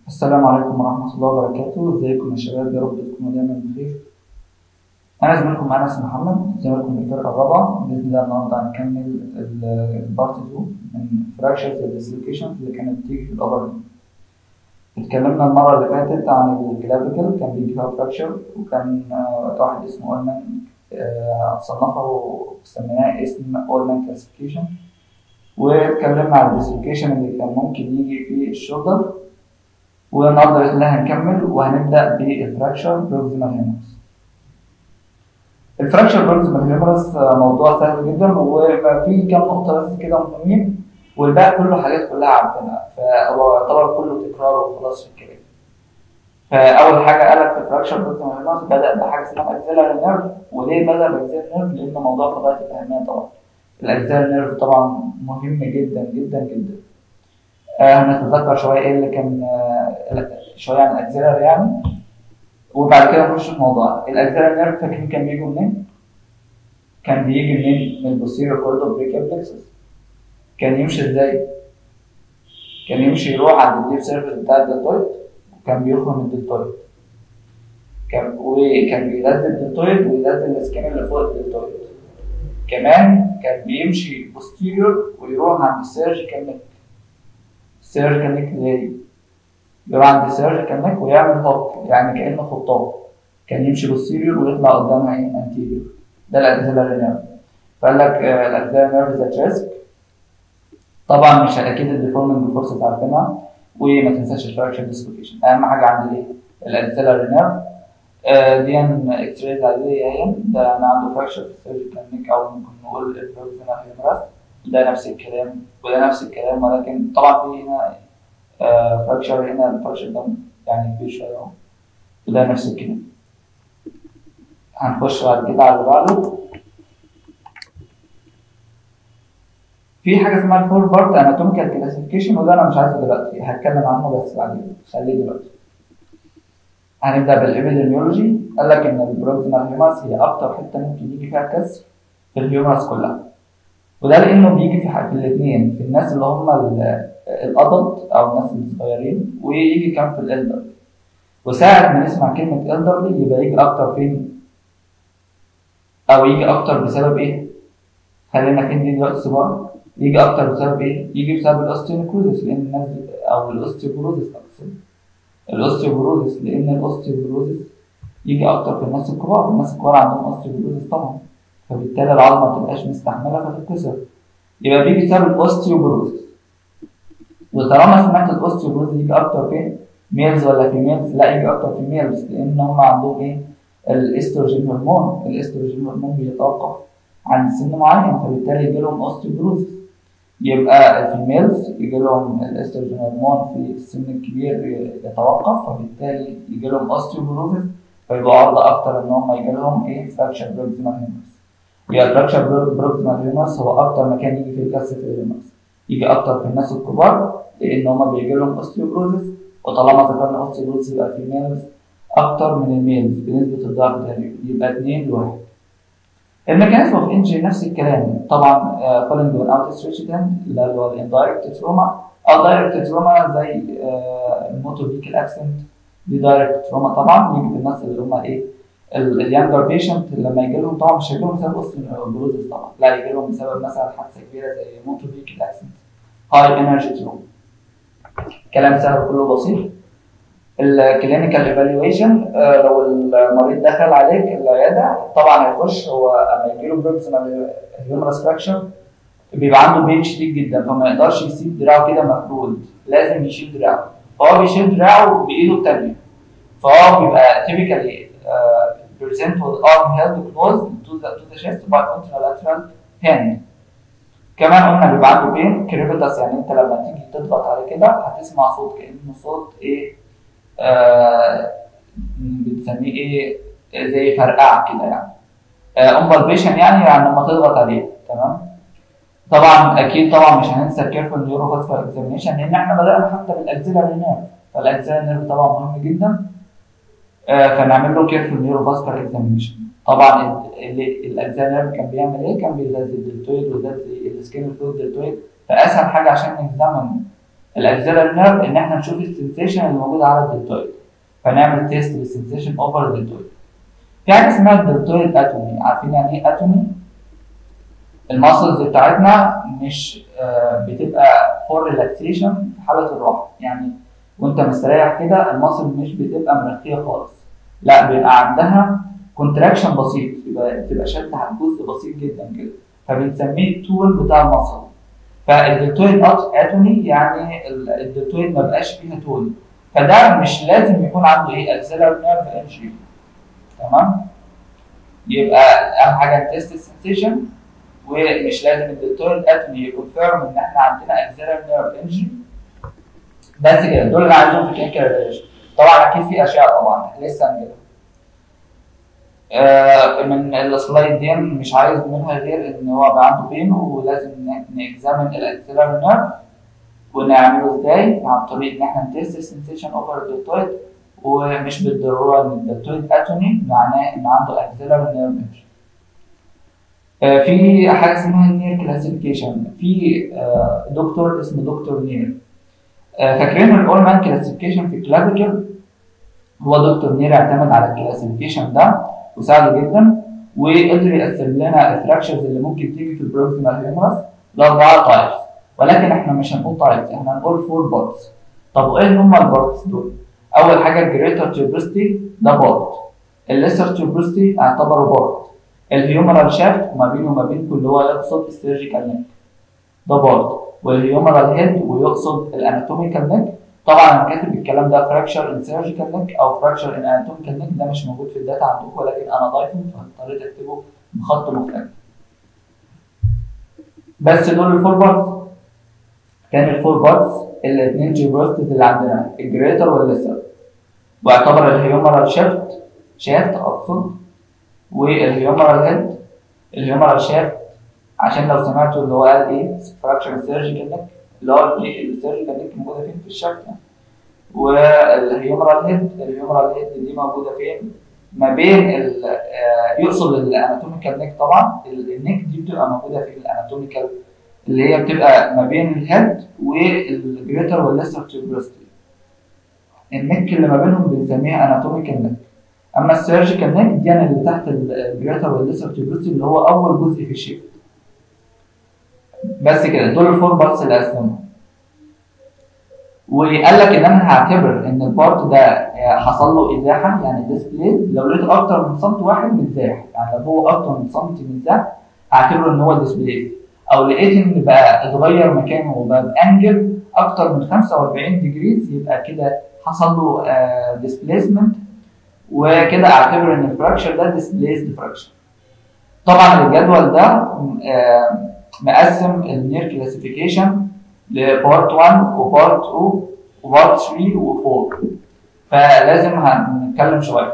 السلام عليكم ورحمة الله وبركاته، ازيكم يا شباب يا رب تكونوا دايما بخير. أنا زميلكم أنس محمد زميلكم الفرقة الرابعة بإذن الله النهاردة هنكمل البارت 2 من فراكشرز الديسلوكيشنز اللي كانت بتيجي في الأبر اتكلمنا المرة اللي فاتت عن الكلافيكل كان بيجي فيها فراكشر وكان آه، واحد اسمه أولمان آه، صنفه سميناه اسم أولمان كلاسيفيكيشن واتكلمنا عن الديسلوكيشن اللي كان ممكن يجي في الشولدر والنهارده باذن الله هنكمل وهنبدا بالفراكشر بروكسيمال هيمورس. الفراكشر بروكسيمال هيمورس موضوع سهل جدا وفي كام نقطه بس كده مهمين والباقي كله حاجات كلها عارفينها فهو يعتبر كله تكرار وخلاص في الكلام. فاول حاجه قالك في الفراكشر بروكسيمال هيمورس بدا بحاجه اسمها اكزيلاري نيرف وليه بدا باكزيلاري نيرف؟ لان موضوع في غايه الاهميه طبعا. الاكزيلاري نيرف طبعا مهم جدا جدا جدا. آه، هنتذكر شويه ايه اللي كان آه، شويه عن الاكزيلر يعني وبعد كده نخش في موضوع الاكزيلر نيرف فاكرين كان بيجوا منين؟ كان بيجي منين؟ من البوستيريور كوردو بريكال بلكسس كان يمشي ازاي؟ كان يمشي يروح عند الديب سيرفيس بتاع الدلتويد وكان بيخرم الدلتويد كان وكان بينزل الدلتويد وينزل السكين اللي فوق الدلتويد كمان كان بيمشي بوستيريور ويروح عند السيرجيكال نيك سيرجيكال نيك ليه؟ يروح عند السيرجيكال نيك ويعمل هوك يعني كأنه خطاف كان يمشي بوستيريور ويطلع قدامها ايه انتيريور ده الاكزيلاري نيرف فقال لك الاكزيلاري نيرف ذات ريسك طبعا مش اكيد الديفورمنج فورس عارفينها وما تنساش الفراكشر ديسلوكيشن اهم حاجه عندي ايه؟ الاكزيلاري نيرف آه، دي اكس رايز عاديه اهي ده انا عنده فراكشر في السيرجيكال نيك او ممكن نقول البروكسيمال هيمراس ده نفس الكلام وده نفس الكلام ولكن طبعا في هنا آه فراكشر هنا الفراكشر ده يعني كبير شويه اهو وده نفس الكلام هنخش بعد كده على اللي بعده في حاجه اسمها الفور بارت اناتوميكال كلاسيفيكيشن وده انا مش عايزه دلوقتي هتكلم عنه بس بعدين خليه دلوقتي هنبدا بالابيديميولوجي قال لك ان البروكسيمال هيوماس هي اكتر حته ممكن يجي فيها كسر في الهيوماس كلها وده لانه بيجي في, في الاثنين في الناس اللي هم الادلت او الناس الصغيرين ويجي كمان في الالدر وساعة ما نسمع كلمة elderly يبقى يجي أكتر فين؟ أو يجي أكتر بسبب إيه؟ خلينا فين دي دلوقتي صباع يجي أكتر بسبب إيه؟ يجي بسبب الأوستيوكروزيس لأن الناس أو الأوستيوبروزيس أقصد الأوستيوبروزيس لأن الأوستيوبروزيس يجي أكتر في الناس الكبار الناس الكبار عندهم أوستيوبروزيس طبعا فبالتالي العظمه ما تبقاش مستحمله فتتكسر يبقى بيجي بسبب الاوستيوبروزيس وطالما سمعت الاوستيوبروزيس يجي اكتر فين ميلز ولا فيميلز لا يجي اكتر في ميلز لان هم عندهم ايه الاستروجين هرمون الاستروجين هرمون بيتوقف عند سن معين فبالتالي يجي لهم اوستيوبروزيس يبقى الفيميلز يجي لهم الاستروجين هرمون في السن الكبير يتوقف فبالتالي يجي لهم اوستيوبروزيس فيبقوا عرضة أكتر إن هم يجي لهم إيه فراكشر بروكسيمال هيمورس يبقى الفراكشر بروكسيمال هيومرس هو اكتر مكان يجي فيه الكسر في الهيومرس يجي اكتر في الناس الكبار لان هما بيجي لهم اوستيوبروزيس وطالما ذكرنا اوستيوبروزيس يبقى في ميلز اكتر من الميلز بنسبه الضعف تقريبا يبقى 2 لواحد الميكانيزم اوف انجري نفس الكلام طبعا فولنج من اوت ستريتشن اللي هو الاندايركت تروما او دايركت تروما زي الموتور فيكل اكسنت دي دايركت تروما طبعا يجي في الناس اللي هم ايه اليانجر بيشنت لما يجي لهم طبعا مش هيجي لهم بسبب اوستيوبروزيس طبعا لا يجي لهم بسبب مثلا حادثه كبيره زي موتور فيكل اكسنت هاي انرجي تروما كلام سهل كله بسيط الكلينيكال ايفالويشن لو المريض دخل عليك العياده طبعا هيخش هو اما يجي له بروكسيمال هيومرس فراكشر بيبقى عنده بين شديد جدا فما يقدرش يسيب دراعه كده مفرود لازم يشيل دراعه فهو بيشيل دراعه بايده الثانيه فهو بيبقى تيبيكالي uh, present with arm held close to the, to the chest by contralateral hand. كمان قلنا بيبقى عنده بين كريبتاس يعني انت لما تيجي تضغط على كده هتسمع صوت كانه صوت ايه آه بتسميه ايه زي فرقعه كده يعني امبالبيشن يعني يعني لما تضغط عليه تمام طبعا اكيد طبعا مش هننسى الكيرفول نيورو فاسكولار اكزامينشن لان احنا بدانا حتى بالاكزيلاري نيرف فالاكزيلاري نيرف طبعا مهم جدا آه فنعمل له كيرفول نيورو فاسكولار اكزامينشن طبعا الاكزيلاري نيرف كان بيعمل ايه؟ كان بيغذي الدلتويد ويغذي السكين فلويد الدلتويد فاسهل حاجه عشان نكزامن الاكسلري نيرف ان احنا نشوف السنسيشن اللي موجود على الدلتويد فنعمل تيست للسنسيشن اوفر الدلتويد في حاجه اسمها الدلتويد اتومي عارفين يعني ايه اتومي الماسلز بتاعتنا مش آه، بتبقى فور ريلاكسيشن في حاله الراحه يعني وانت مستريح كده الماسل مش بتبقى مرخيه خالص لا بيبقى عندها كونتراكشن بسيط يبقى بتبقى شاده على جزء بسيط جدا كده فبنسميه التول بتاع المصل فالدلتويد اتوني يعني ال- الدلتويد ما بقاش فيها تول فده مش لازم يكون عنده ايه اكسلر نيرف انجري تمام يبقى اهم حاجه تيست السنسيشن ومش لازم الدلتويد اتوني يكونفيرم ان احنا عندنا اكسلر نيرف انجري بس كده دول اللي عايزهم في الكلينيكال طبعا اكيد في اشياء طبعا لسه هنجيبها آه، من السلايد دي مش عايز منها غير ان هو بقى عنده بين ولازم نكزامن الاكسلر نيرف ونعمله ازاي عن طريق ان احنا نتست السنسيشن اوفر الدلتويد ومش بالضروره ان الدلتويد اتوني معناه ان عنده اكسلر نيرف آه، في حاجه اسمها النير كلاسيفيكيشن في آه، دكتور اسمه دكتور نير آه، فاكرين الاولمان كلاسيفيكيشن في الكلافيكل هو دكتور نير اعتمد على الكلاسيفيكيشن ده وساعده جدا وقدر يقسم لنا الفراكشرز اللي ممكن تيجي في البروكسيمال هيومرس لاربعه تايبس ولكن احنا مش هنقول تايبس احنا هنقول فور بارتس طب وايه هم البارتس دول؟ اول حاجه الجريتر تيوبرستي ده بارت الليسر تيوبرستي اعتبره بارت الهيومرال شافت وما بينه وما بينكم اللي هو يقصد السيرجيكال نيك ده بارت والهيومرال هيد ويقصد الاناتوميكال نيك طبعا انا كاتب الكلام ده فراكشر ان سيرجيكال نيك او فراكشر ان اناتوميكال نيك ده مش موجود في الداتا عندكم ولكن انا ضايفه فاضطريت اكتبه بخط مختلف بس دول الفور بارتس كان الفور بارتس الاثنين جيوبروستيز اللي عندنا الجريتر والليسر واعتبر الهيومرال شيفت شافت اقصد والهيومرال هيد الهيومرال شافت عشان لو سمعتوا اللي هو قال ايه فراكشر سيرجيكال نيك اللي هو السيرجيكال نيك موجوده فين في الشفت يعني. والهيومرال هيد الهيومرال هيد دي موجوده فين ما بين ال آه، يقصد الاناتوميكال نيك طبعا ال- النيك دي بتبقى موجوده في الاناتوميكال اللي هي بتبقى ما بين الهيد والجريتر والليسر تيوبرستي النيك اللي ما بينهم بنسميها اناتوميكال نيك اما السيرجيكال نيك دي يعني اللي تحت الجريتر والليسر تيوبرستي اللي هو اول جزء في الشيفت بس كده دول الفور بارتس اللي قسمهم وقال لك ان انا هعتبر ان البارت ده حصل له ازاحه يعني ديسبليس لو لقيت اكتر من سنت واحد متزاح يعني لو هو اكتر من سنت متزاح هعتبره ان هو ديسبليس او لقيت ان بقى اتغير مكانه وبقى بانجل اكتر من 45 ديجريز يبقى كده حصل له ديسبليسمنت وكده اعتبر ان الفراكشر ده ديسبليسد فراكشر طبعا الجدول ده آه، مقسم النير كلاسيفيكيشن لبارت 1 وبارت 2 وبارت 3 و4 فلازم هنتكلم شويه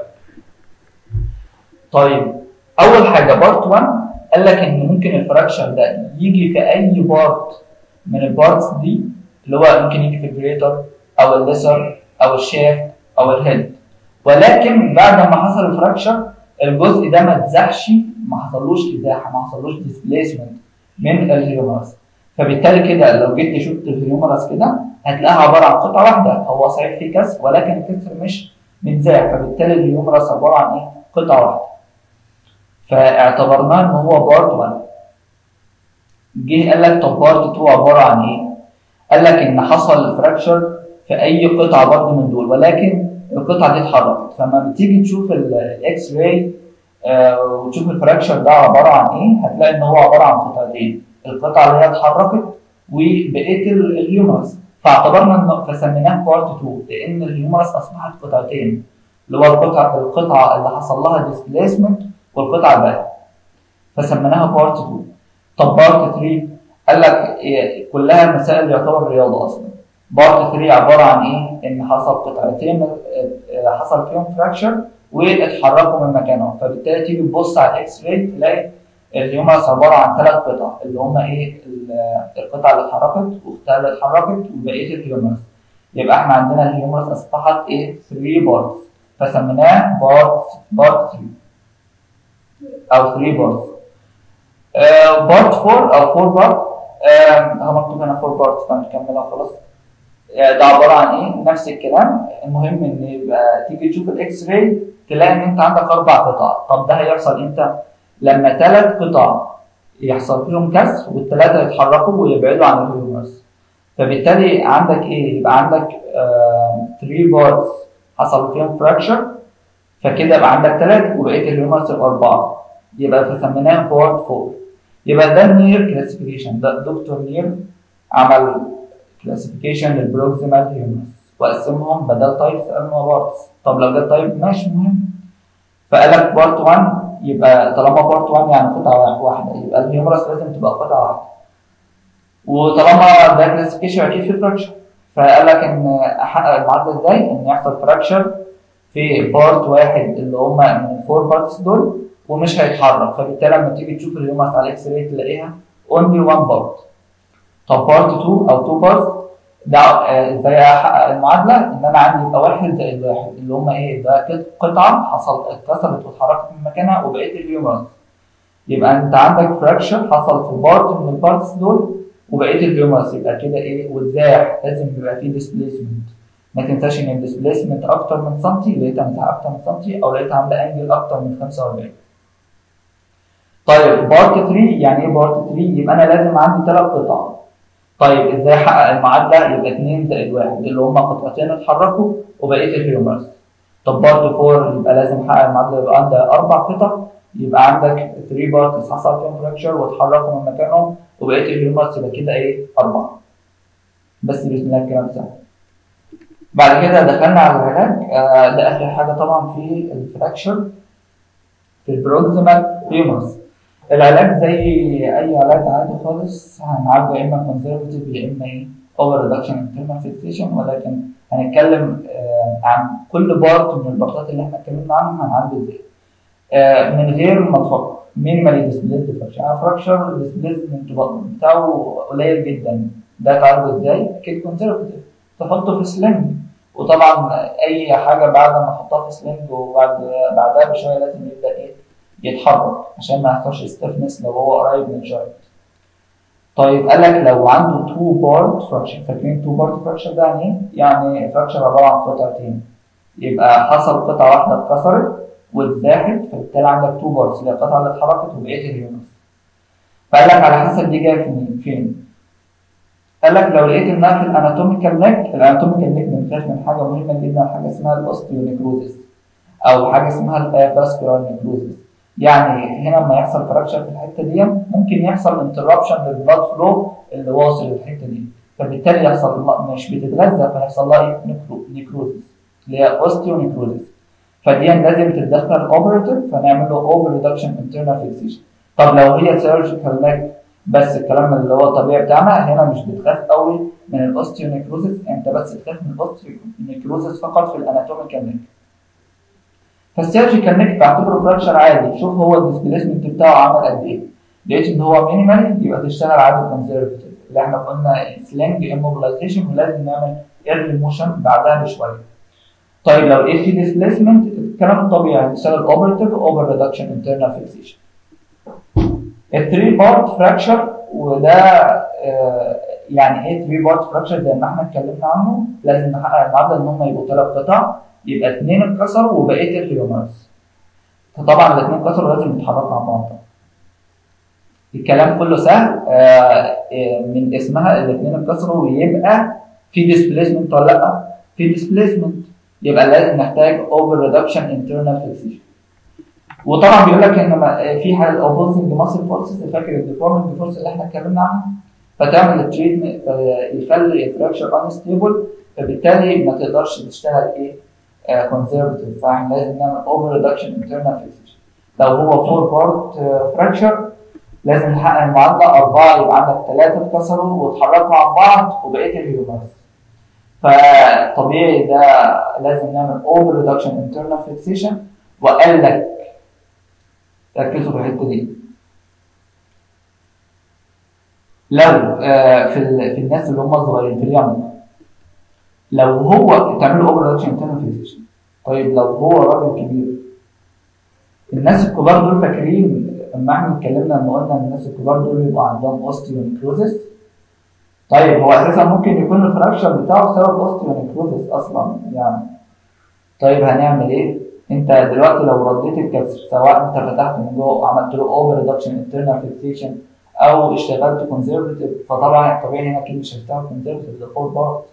طيب اول حاجه بارت 1 قال لك ان ممكن الفراكشر ده يجي في اي بارت من البارتس دي اللي هو ممكن يجي في الجريتر او الليسر او الشافت او الهيد ولكن بعد ما حصل الفراكشر الجزء ده ما اتزحش ما حصلوش ازاحه ما حصلوش ديسبليسمنت من الهيومرس فبالتالي كده لو جيت شفت الهيومرس كده هتلاقيها عباره عن قطعه واحده هو صحيح في كسر ولكن الكسر مش متزاح فبالتالي الهيومرس عباره عن ايه؟ قطعه واحده فاعتبرناه ان هو بارت 1 جه قال لك طب بارت 2 عباره عن ايه؟ قال لك ان حصل فراكشر في اي قطعه برضه من دول ولكن القطعه دي اتحركت فلما بتيجي تشوف الاكس راي آه وتشوف الفراكشر ده عباره عن ايه هتلاقي ان هو عباره عن قطعتين القطعه اللي هي اتحركت وبقيه ال- الهيومرس فاعتبرنا انه فسميناه بارت 2 لان الهيومرس اصبحت قطعتين اللي هو القطعه القطعه اللي حصل لها ديسبليسمنت والقطعه الباقيه فسميناها بارت 2 طب بارت 3 قال لك إيه، كلها مسائل يعتبر رياضه اصلا بارت 3 عباره عن ايه؟ ان حصل قطعتين آه، حصل فيهم فراكشر واتحركوا من مكانهم فبالتالي تيجي تبص على الاكس راي تلاقي الهيومرس عباره عن ثلاث قطع اللي هم ايه ال- القطعه اللي اتحركت واختها اللي اتحركت وبقيه الهيومرس يبقى احنا عندنا الهيومرس اصبحت ايه 3 بارتس فسميناه بارت بارت 3 او 3 بارتس بارت 4 او 4 بارت هو مكتوب هنا 4 بارت فنكملها خلاص آه، ده عباره عن ايه؟ نفس الكلام المهم ان يبقى تيجي تشوف الاكس راي تلاقي ان انت عندك اربع قطع طب ده هيحصل امتى؟ لما ثلاث قطع يحصل فيهم كسر والثلاثه يتحركوا ويبعدوا عن الهيومرس فبالتالي عندك ايه؟ يبقى عندك 3 بارتس حصل فيهم فراكشر فكده يبقى عندك ثلاث وبقيه الهيومرس يبقى اربعه يبقى فسميناه بارت 4 يبقى ده النير كلاسيفيكيشن ده دكتور نير عمل كلاسيفيكيشن للبروكسيمال هيومرس وقسمهم بدل تايبس قالوا بارتس طب لو ده تايب ماشي مهم فقال لك بارت 1 يبقى طالما بارت 1 يعني قطعه واحده يبقى الهيومرس لازم تبقى قطعه واحده وطالما ده كلاسيفيكيشن اكيد في فراكشر فقال لك ان احقق المعادله ازاي؟ ان يحصل فراكشر في بارت واحد اللي هم من الفور بارتس دول ومش هيتحرك فبالتالي لما تيجي تشوف الهيومرس على الاكس راي تلاقيها اونلي 1 بارت طب بارت 2 او 2 بارت ده آه، ازاي احقق المعادله ان انا عندي يبقى واحد زائد واحد اللي هم ايه ده كده قطعه حصل اتكسرت واتحركت من مكانها وبقيه الهيومرس يبقى انت عندك فراكشر حصل في بارت من البارتس دول وبقيه الهيومرس يبقى كده ايه واتزاح لازم يبقى فيه ديسبيسمنت ما تنساش ان الديسبيسمنت اكتر من سنتي لقيتها مساحه اكتر من سنتي او لقيتها عامله انجل اكتر من 45 طيب بارت 3 يعني ايه بارت 3 يبقى انا لازم عندي ثلاث قطع طيب ازاي احقق المعادله يبقى 2 زائد 1 اللي هم قطعتين اتحركوا وبقيه الهيومرس طب بارت 4 يبقى لازم احقق المعادله يبقى عندي اربع قطع يبقى عندك 3 بارتس حصل فيهم فراكشر واتحركوا من مكانهم وبقيه الهيومرس يبقى كده ايه اربعه بس بسم الله الكلام سهل بعد كده دخلنا على العلاج آه ده اخر حاجه طبعا في الفراكشر في البروكسيمال هيومرس العلاج زي اي علاج عادي خالص هنعالجه يا اما كونزرفتيف يا اما ايه اوفر ريدكشن انترنال فيكسيشن ولكن هنتكلم آه عن كل بارت من البارتات اللي احنا اتكلمنا عنهم هنعالجه ازاي آه من غير ما تفكر مينيمالي ديسبليد فراكشر يعني فراكشر ديسبليسمنت بتاعه قليل جدا ده تعالجه ازاي؟ اكيد كونزرفتيف تحطه في سلنج وطبعا اي حاجه بعد ما احطها في سلنج وبعد بعدها بشويه لازم يبدا ايه يتحرك عشان ما يحصلش ستيفنس لو هو قريب من الجوينت طيب قال لك لو عنده تو بارت فراكشر فاكرين تو بارت فراكشر ده يعني ايه؟ يعني فراكشر عباره عن قطعتين يبقى حصل قطعه واحده اتكسرت واتزاحت فبالتالي عندك تو بارتس اللي هي القطعه اللي اتحركت وبقيه الهيومرس فقال لك على حسب دي جايه فين فين قال لك لو لقيت انها في الاناتوميكال نيك الاناتوميكال نيك بنخاف من حاجه مهمه جدا حاجه اسمها الاوستيونيكروزيس او حاجه اسمها الفاسكولار نيكروزيس يعني هنا لما يحصل فراكشر في الحته دي ممكن يحصل انتربشن للبلاد فلو اللي واصل للحته دي فبالتالي يحصل مش بتتغذى فيحصل لها ايه نيكروزيس اللي هي اوستيونيكروزيس فدي لازم تتدخل اوبريتيف فنعمل له اوفر ريدكشن انترنال فيكسيشن طب لو هي سيرجيكال نيك بس الكلام اللي هو الطبيعي بتاعنا هنا مش بتخاف قوي من الاوستيونيكروزيس انت بس بتخاف من الاوستيونيكروزيس فقط في الاناتوميكال نيك فالسيرجيكال نيك بعتبره فراكشر عادي شوف هو الديسبيسمنت بتاعه عامل قد ايه لقيت ان هو مينيمالي يبقى تشتغل عادي كونزرفتيف اللي احنا قلنا سلنج اموبلايزيشن ولازم نعمل ايرلي موشن بعدها بشويه طيب لو لقيت في ديسبيسمنت الكلام الطبيعي هتشتغل اوبرتيف اوفر ريدكشن انترنال فيكسيشن الثري بارت فراكشر وده آه يعني ايه 3 بارت فراكشر زي ما احنا اتكلمنا عنه لازم نحقق المعادله ان هم يبقوا ثلاث قطع يبقى اثنين اتكسروا وبقيه الهيومرس فطبعا الاثنين اتكسروا لازم يتحركوا مع بعض الكلام كله سهل آه من اسمها الاثنين اتكسروا ويبقى في ديسبيسمنت ولا لا؟ في ديسبيسمنت يبقى لازم نحتاج اوفر ريدكشن انترنال فيكسيشن وطبعا بيقول لك ان في حاله اوبوزنج ماسل فورسز فاكر الديفورمنج فورس اللي احنا اتكلمنا عنها فتعمل التريتمنت يخلي الفراكشر انستيبل فبالتالي ما تقدرش تشتغل ايه كونزرفتيف فاحنا لازم نعمل اوفر ريدكشن انترنال فيكسيشن لو هو فور بارت فراكشر لازم نحقق المعادله اربعه يبقى عندك ثلاثه اتكسروا واتحركوا مع بعض وبقيه الهيومرس فطبيعي ده لازم نعمل اوفر ريدكشن انترنال فيكسيشن وقال لك ركزوا في الحته دي لو آه في في الناس اللي هم الصغيرين في اليمن لو هو تعملوا اوفر ريدكشن انترنال فيكسيشن طيب لو هو راجل كبير الناس الكبار دول فاكرين لما احنا اتكلمنا لما قلنا الناس الكبار دول بيبقى عندهم اوستيونيكروزيس طيب هو اساسا ممكن يكون الفراكشر بتاعه بسبب اوستيونيكروزس اصلا يعني طيب هنعمل ايه؟ انت دلوقتي لو رديت الكسر سواء انت فتحت من جوه وعملت له اوفر ريدكشن انترنال فيكسيشن او اشتغلت كونزرفتيف فطبعا الطبيعي هنا اكيد مش هشتغل كونزرفتيف ده فور بارت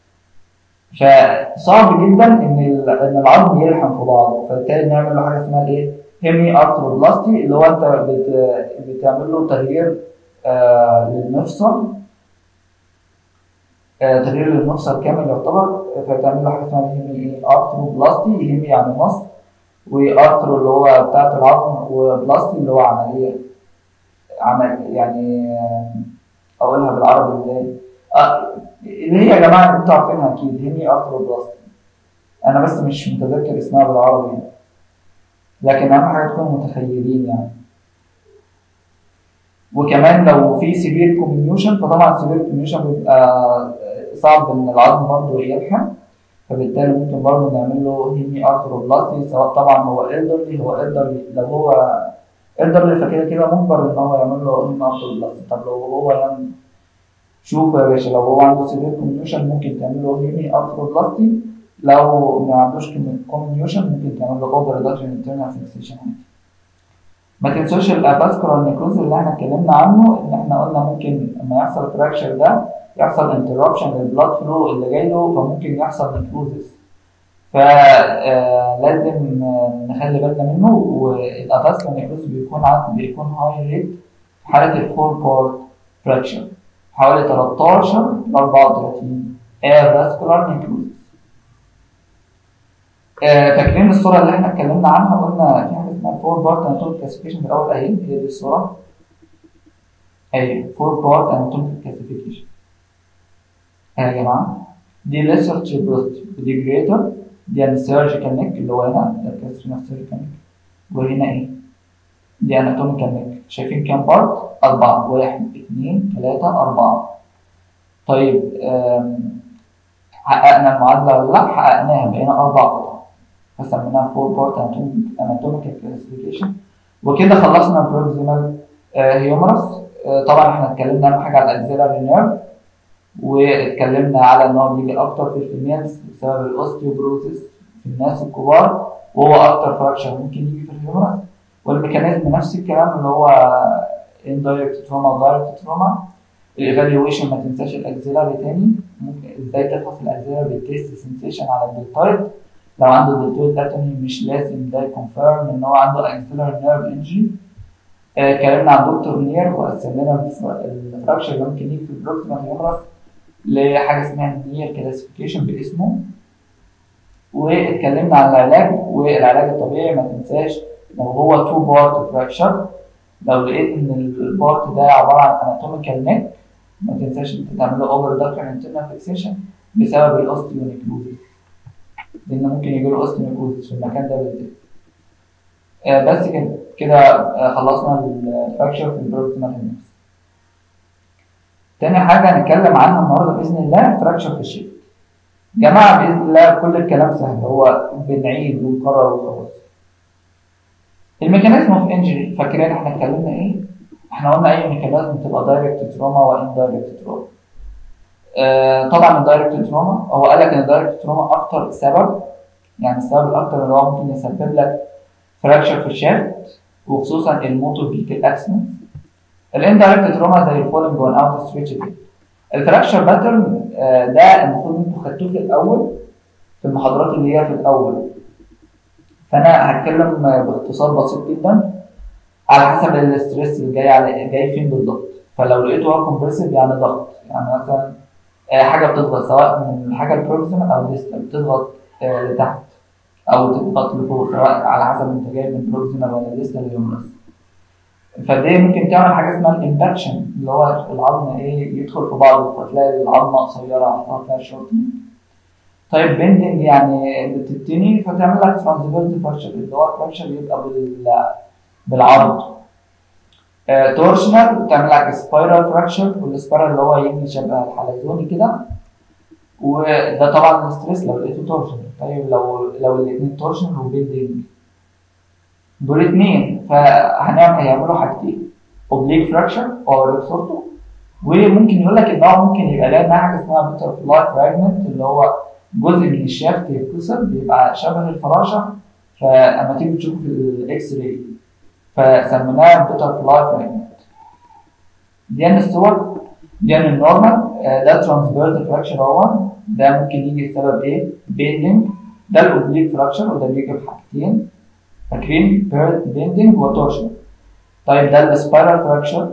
فصعب جدا ان ال- ان العظم يلحم في بعضه فبالتالي نعمل له حاجه اسمها ايه؟ هيمي ارتروبلاستي اللي هو انت بت... بتعمل له تغيير آه للمفصل آه تغيير للمفصل كامل يعتبر فتعمل له حاجه اسمها هيمي ايه؟ ارتروبلاستي هيمي يعني نص وارترو اللي هو بتاعت العظم وبلاستي اللي هو عمليه عمل يعني آه، اقولها بالعربي ازاي؟ آه، اللي هي يا جماعه انتوا عارفينها اكيد هيمي ارتروبلاستي انا بس مش متذكر اسمها بالعربي لكن اهم حاجه تكونوا متخيلين يعني وكمان لو في سيفير كوميونيوشن فطبعا السيفير كوميونيوشن بيبقى صعب ان العظم برضه يلحم فبالتالي ممكن برضه نعمل له هيمي ارثروبلاستي سواء طبعا هو الدرلي هو الدرلي لو هو الدرلي فكده كده مجبر ان هو يعمل له هيمي ارثروبلاستي طب لو هو يعني شوف يا باشا لو هو عنده سيفير كوميونيوشن ممكن تعمل له هيمي ارثروبلاستي لو ما عندوش كوميونيوشن ممكن تعمل له اوفر ريدكشن انترنال فيكسيشن ما تنسوش الافاسكولار نيكروز اللي احنا اتكلمنا عنه ان احنا قلنا ممكن لما يحصل فراكشر ده يحصل انتربشن للبلاد فلو اللي جاي له فممكن يحصل نيكروزس فلازم نخلي بالنا منه والافاسكولار نيكروز بيكون عند بيكون هاي ريت في حاله الفور بارت فراكشر حوالي 13 ل 34 افاسكولار نيكروز آه، فاكرين الصوره اللي احنا اتكلمنا عنها قلنا في حاجه اسمها فور بارت اناتوميك كلاسيفيكيشن في الاول اهي هي دي الصوره اهي فور بارت اناتوميك كلاسيفيكيشن اهي يا جماعه دي ليسر تشيبروست ودي جريتر دي السيرجيكال نيك اللي هو هنا ده الكسر هنا السيرجيكال نيك وهنا ايه دي اناتوميكال نيك شايفين كام بارت؟ أربعة واحد اتنين تلاتة أربعة طيب آم، حققنا المعادلة ولا لأ؟ حققناها بقينا أربع قطع فسميناها فور بارت اناتوميكال كلاسيفيكيشن وكده خلصنا البروكسيمال هيومرس طبعا احنا اتكلمنا اهم حاجه على الاكزيلاري نيرف واتكلمنا على ان هو بيجي اكتر في الفيميلز بسبب الاوستيوبروزيس في الناس الكبار وهو اكتر فراكشر ممكن يجي في الهيومرس والميكانيزم نفس الكلام اللي هو اندايركت تروما ودايركت تروما الايفالويشن ما تنساش الاكزيلاري تاني ممكن ازاي تفحص الاكزيلاري بالتيست سنسيشن على الدلتويد لو عنده دلتويد اتومي مش لازم ده يكونفيرم ان هو عنده اكزيلاري نيرف انجري اتكلمنا عن دكتور نير وقسمنا الفراكشر اللي ممكن يجي في البروكسيمال هيومرس لحاجه اسمها نير كلاسيفيكيشن باسمه واتكلمنا عن العلاج والعلاج الطبيعي ما تنساش لو هو تو بارت فراكشر لو لقيت ان البارت ده عباره عن اناتوميكال نيك ما تنساش ان انت تعمل له اوفر دكتور انترنال فيكسيشن بسبب الاوستيونيكلوزيس لان ممكن يجي له اوستيونيكلوزيس في المكان ده بالذات آه بس كده كده آه خلصنا الفراكشر في البروكسيمال هيمس تاني حاجه هنتكلم عنها النهارده باذن الله فراكشر في الشيب جماعه باذن الله كل الكلام سهل هو بنعيد ونكرر وخلاص الميكانيزم اوف انجري فاكرين احنا اتكلمنا ايه؟ احنا قلنا اي ميكانيزم تبقى دايركت تروما وان دايركت تروما. آه طبعا الدايركت تروما هو قال لك ان الدايركت تروما اكتر سبب يعني السبب الاكتر اللي هو ممكن يسبب لك فراكشر في الشافت وخصوصا الموتور فيكل اكسنس. الاندايركت تروما زي الفولنج وان اوت ستريتش الفراكشر باترن آه ده المفروض انتوا خدتوه في الاول في المحاضرات اللي هي في الاول فانا هتكلم باختصار بسيط جدا على حسب الاستريس اللي جاي على جاي فين بالظبط فلو لقيته هو كومبرسيف يعني ضغط يعني مثلا حاجه بتضغط سواء من الحاجه البروكسيمال او ديستال بتضغط لتحت او تضغط لفوق سواء على حسب انت جاي من بروكسيمال ولا ديستال هيومرس فدي ممكن تعمل حاجه اسمها الامباكشن اللي هو العظم ايه يدخل في بعضه فتلاقي العظمه قصيره حصل فيها شورتنج طيب بندنج يعني بتبتني فتعمل لك ترانسفيرس فراكشر اللي هو فراكشر يبقى بال بالعرض آه تورشنال تعمل لك سبايرال فراكشر والسبايرال اللي هو يجي شبه الحلزوني كده وده طبعا الستريس لو لقيته تورشنال طيب لو لو الاثنين تورشنال وبندنج دول اثنين فهنعمل هيعملوا حاجتين اوبليك فراكشر او ريكسورتو وممكن يقول لك ان هو ممكن يبقى لاقي معاه حاجه اسمها بيتر فلاي فراجمنت اللي هو جزء من الشافت يتكسر بيبقى شبه الفراشه فاما تيجي تشوفه في الاكس راي فسميناه بيتر فلاي فراجمنت دي عن الصور دي عن النورمال آه، ده ترانسفيرس فراكشر اهو ده ممكن يجي السبب ايه؟ بيندنج ده الاوبليك فراكشر وده بيجي بحاجتين فاكرين بيندنج وتورشن طيب ده السبايرال فراكشر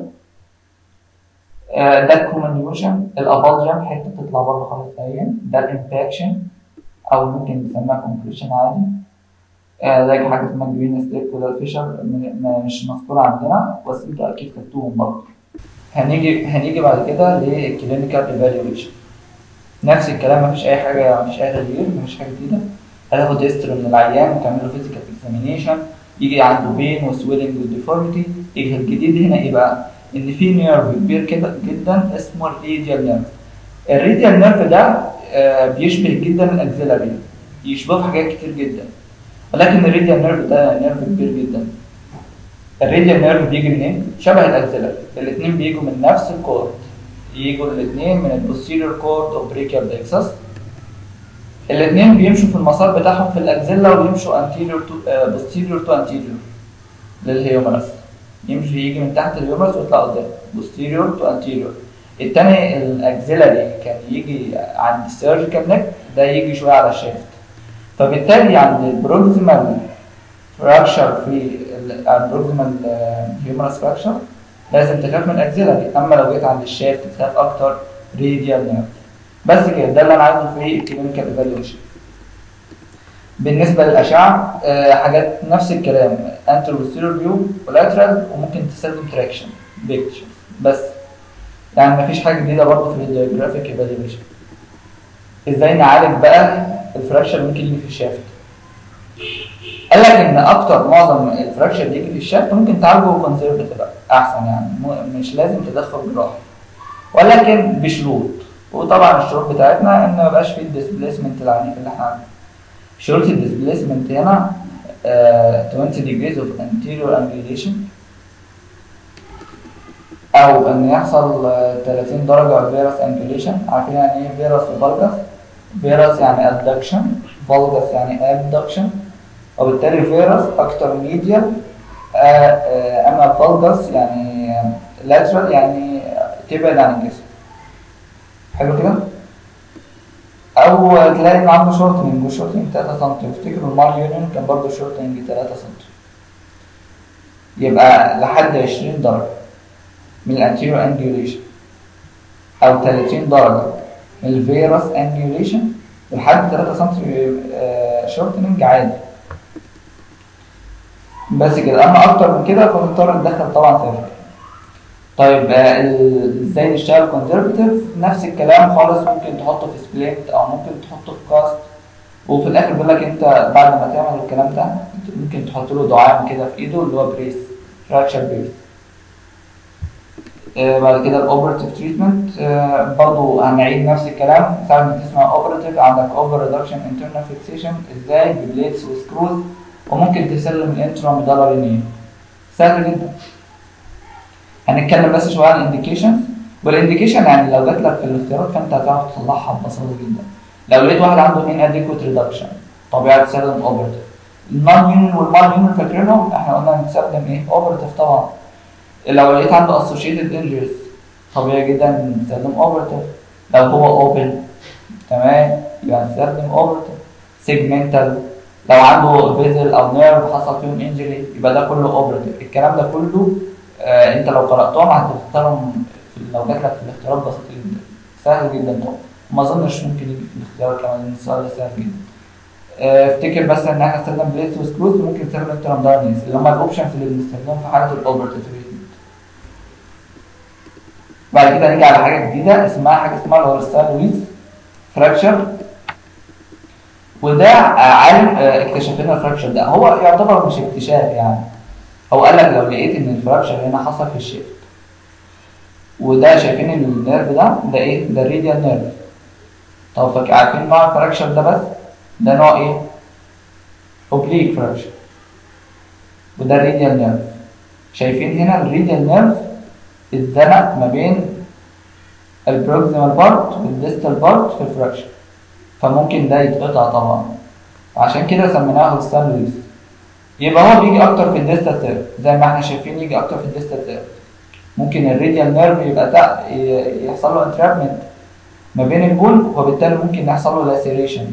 آه، ده الكومنيوشن الافالجن حته تطلع بره خالص اهي ده الامباكشن او ممكن نسميها كومبريشن عادي آه، زي حاجه اسمها جرين ستيك وده الفيشر م- م- مش مذكوره عندنا بس انتوا اكيد خدتوهم برضه هنيجي هنيجي بعد كده للكلينيكال ايفالويشن نفس الكلام مفيش اي حاجه مفيش اي تغيير مفيش حاجه جديده هتاخد هيستوري من العيان وتعمل له فيزيكال اكزامينيشن يجي عنده بين وسويلنج وديفورميتي يجي الجديد هنا ايه بقى؟ ان في نيرف كبير كده جدا اسمه الريديال نيرف الريديال نيرف ده آه، بيشبه جدا الاكزيلاري يشبهه في حاجات كتير جدا ولكن الريديال نيرف ده نيرف كبير جدا الريديال نيرف بيجي منين؟ شبه الاكزيلاري الاثنين بيجوا من نفس الكورد يجوا الاثنين من البوستيريور كورد اوف بريكيال ديكسس الاثنين بيمشوا في المسار بتاعهم في الاكزيلا ويمشوا anterior to uh, posterior to anterior للهيومرس يمشي يجي من تحت الهيومرس ويطلع قدام posterior to anterior التاني الاكزيلاري كان يجي عند السيرجيكال نيك ده يجي شويه على الشافت فبالتالي عند البروكسيمال فراكشر في البروكسيمال هيومرس فراكشر لازم تخاف من الاكزيلاري اما لو جيت عند الشافت تخاف اكتر راديال نيرف بس كده ده اللي انا عايزه في الكلينيكال ايفالويشن بالنسبه للاشعه آه، حاجات نفس الكلام انتر وستيريو فيو ولاترال وممكن تستخدم تراكشن بيكتشرز بس يعني مفيش حاجه جديده برضه في الجرافيك ايفالويشن ازاي نعالج بقى الفراكشر ممكن يجي في الشافت قال لك ان اكتر معظم الفراكشر اللي يجي في الشافت ممكن تعالجه كونسرفتيف احسن يعني م- مش لازم تدخل جراحي ولكن بشروط وطبعا الشروط بتاعتنا ان ما يبقاش فيه الديسبيسمنت العنيف اللي احنا عاملينه شروط الديسبيسمنت هنا آه، 20 degrees of anterior angulation او ان يحصل آه، 30 درجه فيروس angulation عارفين يعني ايه فيروس وفالجس فيروس يعني abduction فالجس يعني abduction وبالتالي فيروس اكتر ميديال اما الفالجس يعني lateral يعني تبعد عن الجسم حلو كده او تلاقي ان عنده شورتنج وشورتنج 3 سم وافتكروا المار يونيون كان برضه شورتنج 3 سم يبقى لحد 20 درجه من الانتيريور انجيوليشن او 30 درجه من الفيروس انجيوليشن ولحد 3 سم شورتنج عادي بس كده اما اكتر من كده فبنضطر ندخل طبعا سيرجري طيب آه، ال- ازاي نشتغل كونزرفتيف نفس الكلام خالص ممكن تحطه في سبليت او ممكن تحطه في كاست وفي الاخر بيقول لك انت بعد ما تعمل الكلام ده ممكن تحط له دعام كده في ايده اللي هو بريس فراكشر بريس آه، بعد كده الاوبرتيف تريتمنت برضه هنعيد نفس الكلام ساعة ما تسمع اوبرتيف عندك اوفر ريدكشن انترنال فيكسيشن ازاي ببليتس وسكروز وممكن تسلم الانترا ميدالاري نير سهل جدا هنتكلم بس شويه عن الانديكيشن والانديكيشن يعني لو جات لك في الاختيارات فانت هتعرف تطلعها ببساطه جدا لو لقيت واحد عنده ان اديكوت ريدكشن طبيعي تستخدم اوبرتيف النون يونين والمان يونين فاكرينهم احنا قلنا هنستخدم ايه اوبرتيف طبعا لو لقيت عنده اسوشيتد انجريز طبيعي جدا نستخدم اوبرتيف لو هو اوبن تمام يبقى نستخدم اوبرتيف سيجمنتال لو عنده فيزل او نيرف حصل فيهم انجري يبقى ده كله اوبرتيف الكلام ده كله آه انت لو قراتهم هتختارهم في- لو جات لك في الاختيارات بسيطه جدا سهل جدا طبعا ما اظنش ممكن يجي في الاختيار كمان لأن السؤال ده سهل جدا آه، افتكر بس ان احنا نستخدم بليس وسكروز وممكن نستخدم انترم دارنيز اللي هم الاوبشنز اللي بنستخدمهم في حاله الاوبرتيف تريتمنت بعد كده نيجي على حاجه جديده اسمها حاجه اسمها الهورستال لويس فراكشر وده آه، عالم آه، اكتشف لنا الفراكشر ده هو يعتبر مش اكتشاف يعني هو قال لك لو لقيت ان الفراكشر هنا حصل في الشيفت وده شايفين النيرف ده ده ايه ده الريديال نيرف طب فاك- عارفين نوع الفراكشر ده بس ده نوع ايه اوبليك فراكشر وده الريديال نيرف شايفين هنا الريديال نيرف اتزنق ما بين البروكسيمال بارت والديستال بارت في الفراكشر فممكن ده يتقطع طبعا عشان كده سميناه هولستان لويس يبقى هو بيجي اكتر في الديستال تيرد زي ما احنا شايفين يجي اكتر في الديستال تيرد ممكن الراديال نيرف يبقى تق... ي- يحصل له انترابمنت ما بين البول وبالتالي ممكن يحصل له لاسيريشن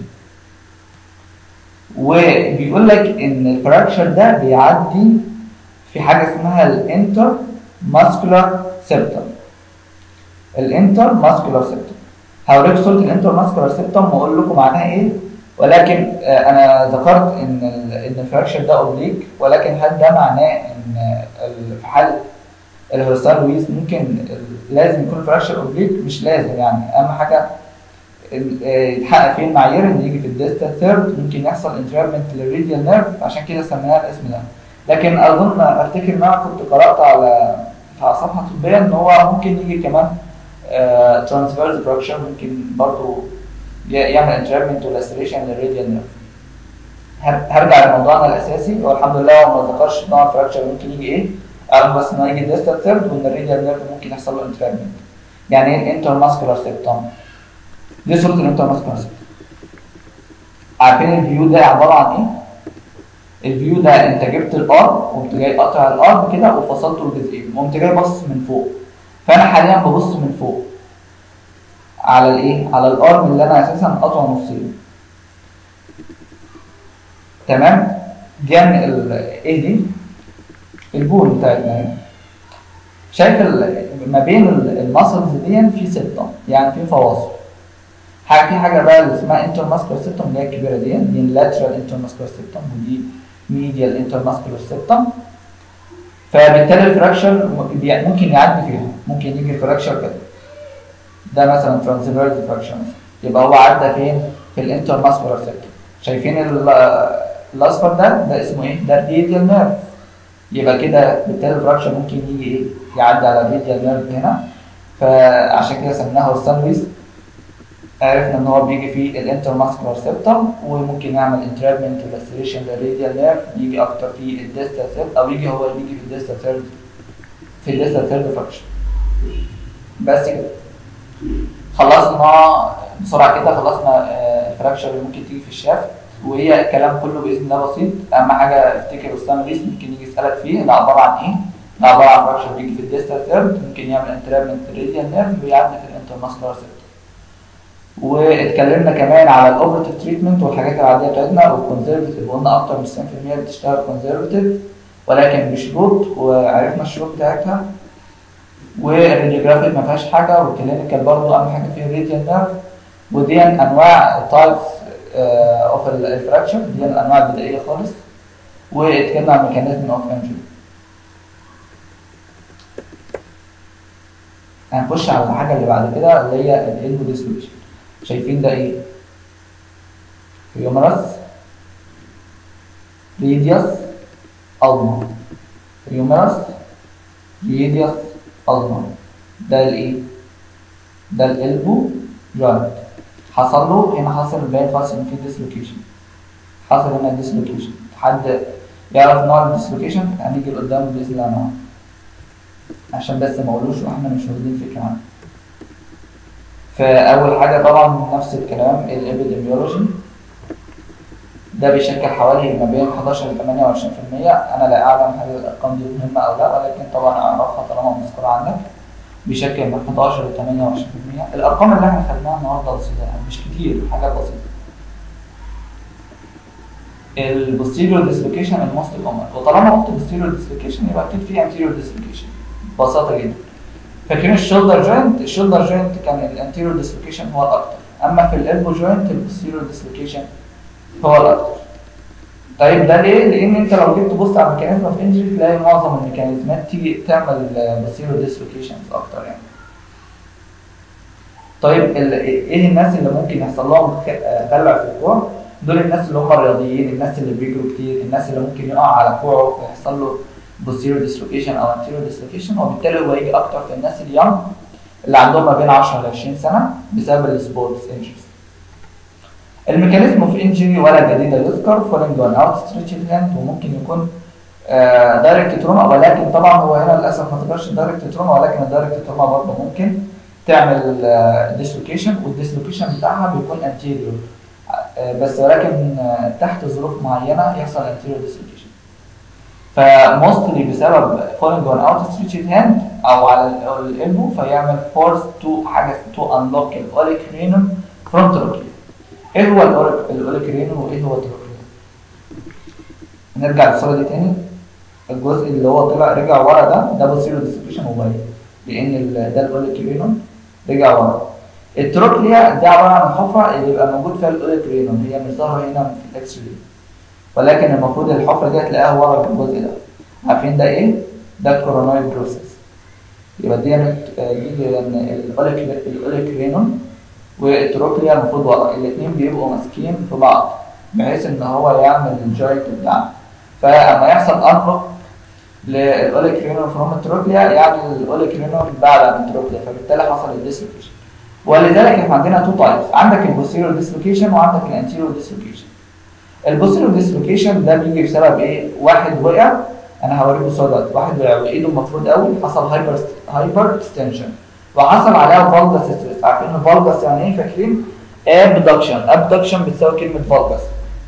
وبيقول لك ان الفراكشر ده بيعدي في حاجه اسمها الانتر ماسكولار سيبتم الانتر ماسكولار سيبتم هوريك صوره الانتر ماسكولار سيبتم واقول لكم معناها ايه ولكن آه، انا ذكرت ان ال- ان الفراكشر ده اوبليك ولكن هل ده معناه ان ال- في حال الهرسال لويس ممكن ال- لازم يكون الفراكشر اوبليك مش لازم يعني اهم حاجه ال- آه، يتحقق فيه المعايير ان يجي في الديستا ثيرد ممكن يحصل انترابمنت للريديال نيرف عشان كده سميناها الاسم ده لكن اظن افتكر ان انا كنت قرات على على صفحه طبيه ان هو ممكن يجي كمان ترانسفيرز فراكشر ممكن برضه ي- يعمل انترابمنت ولاسريشن للريديال نيرف هر- هرجع لموضوعنا الاساسي هو الحمد لله هو ما ذكرش نوع الفراكشر ممكن يجي ايه اعرف بس ان هو يجي ديستا ثيرد وان الريديال نيرف ممكن يحصل له انترابمنت يعني ايه الانتر ماسكولار سيبتم دي صوره الانتر ماسكولار سيبتم عارفين الفيو ده عباره عن ايه الفيو ده انت جبت الارم وقمت جاي قاطع الارم كده وفصلته لجزئين وقمت جاي باصص من فوق فانا حاليا ببص من فوق على الايه على الارم اللي انا اساسا قاطعه نصين تمام دي يعني ال- ايه دي البول بتاعتنا يعني. شايف ال- ما بين الماسلز دي في سبتم يعني في فواصل حاجه في حاجه بقى اللي اسمها انتر ماسكولار سيبتم اللي هي الكبيره دي دي اللاترال انتر ماسكولار سيبتم ودي ميديال انتر ماسكولار سيبتم فبالتالي الفراكشر م- بي- ممكن يعدي فيها ممكن يجي الفراكشر كده ده مثلا ترانسفيرز فراكشر يبقى هو عدى فين في الانتر ماسكولار سيبتم شايفين ال- الاصفر ده ده اسمه ايه ده الريديال نيرف يبقى كده بالتالي الفراكشر ممكن يجي ايه يعدي على الريديال نيرف هنا فعشان كده سميناها هورسان لويس عرفنا ان هو بيجي في الانتر ماسكولار سيبتم وممكن يعمل انترابمنت ولاسيريشن للراديال نيرف يجي اكتر في الديستا ثيرد او يجي هو بيجي في الديستا ثيرد في الديستا ثيرد فراكشن بس كده خلصنا بسرعه كده خلصنا آه، الفراكشر اللي ممكن تيجي في الشافت وهي الكلام كله باذن الله بسيط اهم حاجه افتكر استاذ ريس ممكن يجي يسالك فيه ده عباره عن ايه؟ ده عباره عن فراكشر بيجي في الديستا ثيرد ممكن يعمل انترابمنت الراديال نيرف ويعدي في الانتر ماسكولار سيبتم واتكلمنا كمان على الاوبرتيف تريتمنت والحاجات العاديه بتاعتنا والكونزرفتيف قلنا اكتر من 90% بتشتغل كونزرفتيف ولكن بشروط وعرفنا الشروط بتاعتها والراديوجرافيك ما فيهاش حاجه والكلينيكال برضه اهم حاجه فيه الراديال نيرف ودي انواع تايبس اوف الفراكشر دي الانواع البدائيه خالص واتكلمنا عن ميكانيزم اوف انجري هنخش على الحاجه اللي بعد كده اللي هي الالبو ديسلوكيشن شايفين ده ايه هيومرس ريديوس الما هيومرس ريديوس الما ده الايه ده الالبو جوينت حصل له هنا حصل باين خالص ان في ديسلوكيشن حصل هنا ديسلوكيشن حد يعرف نوع الديسلوكيشن هنيجي لقدام باذن الله نوع عشان بس ما اقولوش واحنا مش واخدين فكره عنه فاول حاجه طبعا نفس الكلام الابيديميولوجي ده بيشكل حوالي ما بين 11 ل 28% انا لا اعلم هل الارقام دي مهمه او لا ولكن طبعا اعرفها طالما مذكوره عندك بيشكل من 11 ل 28% الارقام اللي احنا خدناها النهارده بسيطه يعني مش كتير حاجات بسيطه البوستيريور ديسلوكيشن الموست كومن وطالما قلت بوستيريور ديسلوكيشن يبقى اكيد في انتيريور ديسلوكيشن ببساطه جدا فاكرين الشولدر جوينت الشولدر جوينت كان الانتيريور ديسلوكيشن هو الاكتر اما في الالبو جوينت البوستيريور ديسلوكيشن هو الاكتر طيب ده ليه؟ لان انت لو جيت تبص على الميكانيزم اوف انجري تلاقي معظم الميكانيزمات تيجي تعمل بوستيريور ديسلوكيشنز اكتر يعني طيب ال- ايه الناس اللي ممكن يحصل لهم خ- خلع في الكوع؟ دول الناس اللي هم الرياضيين، الناس اللي بيجروا كتير، الناس اللي ممكن يقع على كوعه ويحصل له posterior dislocation او anterior dislocation وبالتالي هو يجي اكتر في الناس اليونج اللي عندهم ما بين 10 ل 20 سنه بسبب السبورتس انجريز. الميكانيزم اوف انجري ولا جديد يذكر فولينج اون اوت ستريتشد هاند وممكن يكون دايركت تروما ولكن طبعا هو هنا للاسف ما ذكرش دايركت تروما ولكن الدايركت تروما برضه ممكن تعمل ديسلوكيشن والديسلوكيشن بتاعها بيكون انتيريور بس ولكن آه، تحت ظروف معينه يحصل انتيريور ديسلوكيشن فموستلي بسبب فولينج اون اوت ستريتشد هاند او على الالبو فيعمل فورس تو حاجه تو انلوك الاوليك رينوم فروم تروكليا ايه هو الاوليك رينوم وايه هو التروكليا نرجع للصوره دي تاني الجزء اللي هو طلع رجع ورا ده ده بوسيرو ديستريبيوشن موبايل لان ال- ده الاوليك رينوم رجع ورا التروكليا ده عباره عن الحفره اللي بيبقى موجود فيها الاوليك رينوم هي مش ظاهره هنا في الاكس راي ولكن المفروض الحفره دي هتلاقيها ورا في الجزء ده عارفين ده ايه؟ ده الكورونايد بروسيس يبقى دي نت- آه، دي لان الاوليك الاوليك رينوم والتروكليا المفروض ورا الاثنين بيبقوا ماسكين في بعض بحيث ان هو يعمل الجوينت بتاعنا فاما يحصل انلوك للاوليك رينوم فروم التروكليا يعني الاوليك رينوم بعد عن التروكليا فبالتالي حصل الديسلوكيشن ولذلك احنا عندنا تو تايبس عندك البوستيريور ديسلوكيشن وعندك الانتيريور ديسلوكيشن البوستيريور ديسلوكيشن ده بيجي بسبب ايه؟ واحد وقع انا هوريكم الصوره دلوقتي واحد وقع وايده المفروض قوي حصل هايبر هايبر اكستنشن وحصل عليها فالجاس ستريس عارفين الفالجاس يعني ايه فاكرين؟ ابدكشن ابدكشن بتساوي كلمه فالجاس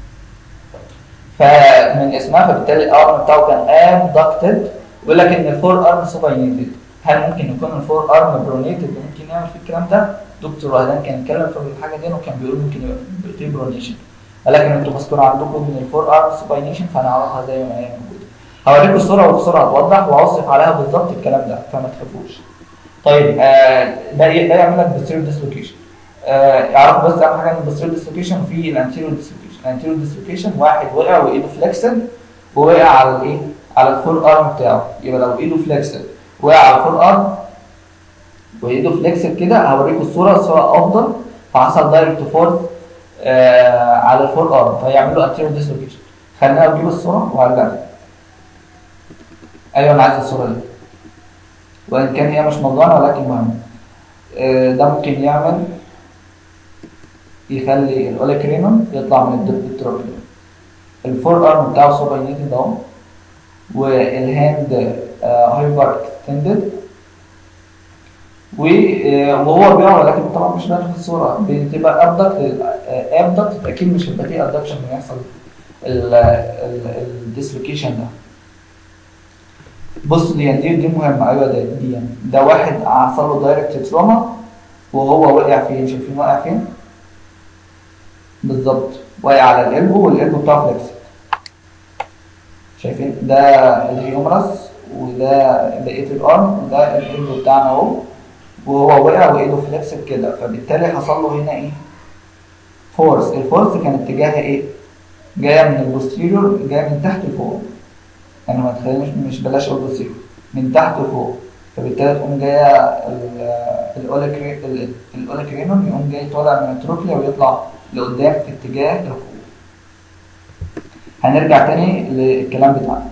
فمن اسمها فبالتالي الارم بتاعه كان ابدكتد ويقول لك ان الفور ارم سوباينيتد هل ممكن يكون الفور ارم برونيتد ممكن يعمل في الكلام ده؟ دكتور وهدان كان اتكلم في الحاجه دي وكان بيقول ممكن يبقى في برونيشن ولكن انتوا مذكور عندكم ان الفور ارم سوباينيشن فهنعرفها زي ما هي موجوده هوريكم الصوره والصوره هتوضح واوصف عليها بالظبط الكلام ده فما تخافوش طيب آه ده ي- ده يعمل لك بوستيريور ديسلوكيشن آه اعرفوا بس اهم حاجه ان البوستيريور ديسلوكيشن في الانتيريور ديسلوكيشن الانتيريور ديسلوكيشن واحد وقع وايده فليكسد ووقع على الايه على الفور ارم بتاعه يبقى لو ايده فليكسد وقع على الفور ارم وايده فليكسد كده هوريكم الصوره الصوره افضل فحصل دايركت فورس آه على الفور ارم فيعمل له انتيريور ديسلوكيشن خلينا نجيب الصوره وهرجع لك. ايوه انا عايز الصوره دي وان كان هي مش موضوعنا ولكن مهم آه، ده ممكن يعمل يخلي الاوليك رينوم يطلع من الدب التروبيا الفور ارم بتاعه سوباينيتد اهو والهاند هايبر اكستندد وهو بيقع ولكن طبعا مش باين في الصوره بتبقى ابدكت ابدكت اكيد مش هيبقى فيه ابدكشن لما يحصل الديسلوكيشن ده بص دي دي دي مهمه ايوه ده دي ده واحد حصل له دايركت تروما وهو وقع فين شايفين واقع فين بالظبط واقع على القلبه والقلب بتاعه فليكس شايفين ده الهيومرس وده بقيه الارم وده القلب بتاعنا اهو وهو وقع وايده فليكسد كده فبالتالي حصل له هنا ايه فورس الفورس كان اتجاهها ايه جايه من البوستيريور جايه من تحت لفوق يعني ما تخلينيش مش بلاش اقول بوستيريور من تحت لفوق فبالتالي تقوم جايه الاوليك رينوم يقوم جاي طالع من التروكليا ويطلع لقدام في اتجاه القوه هنرجع تاني للكلام بتاعنا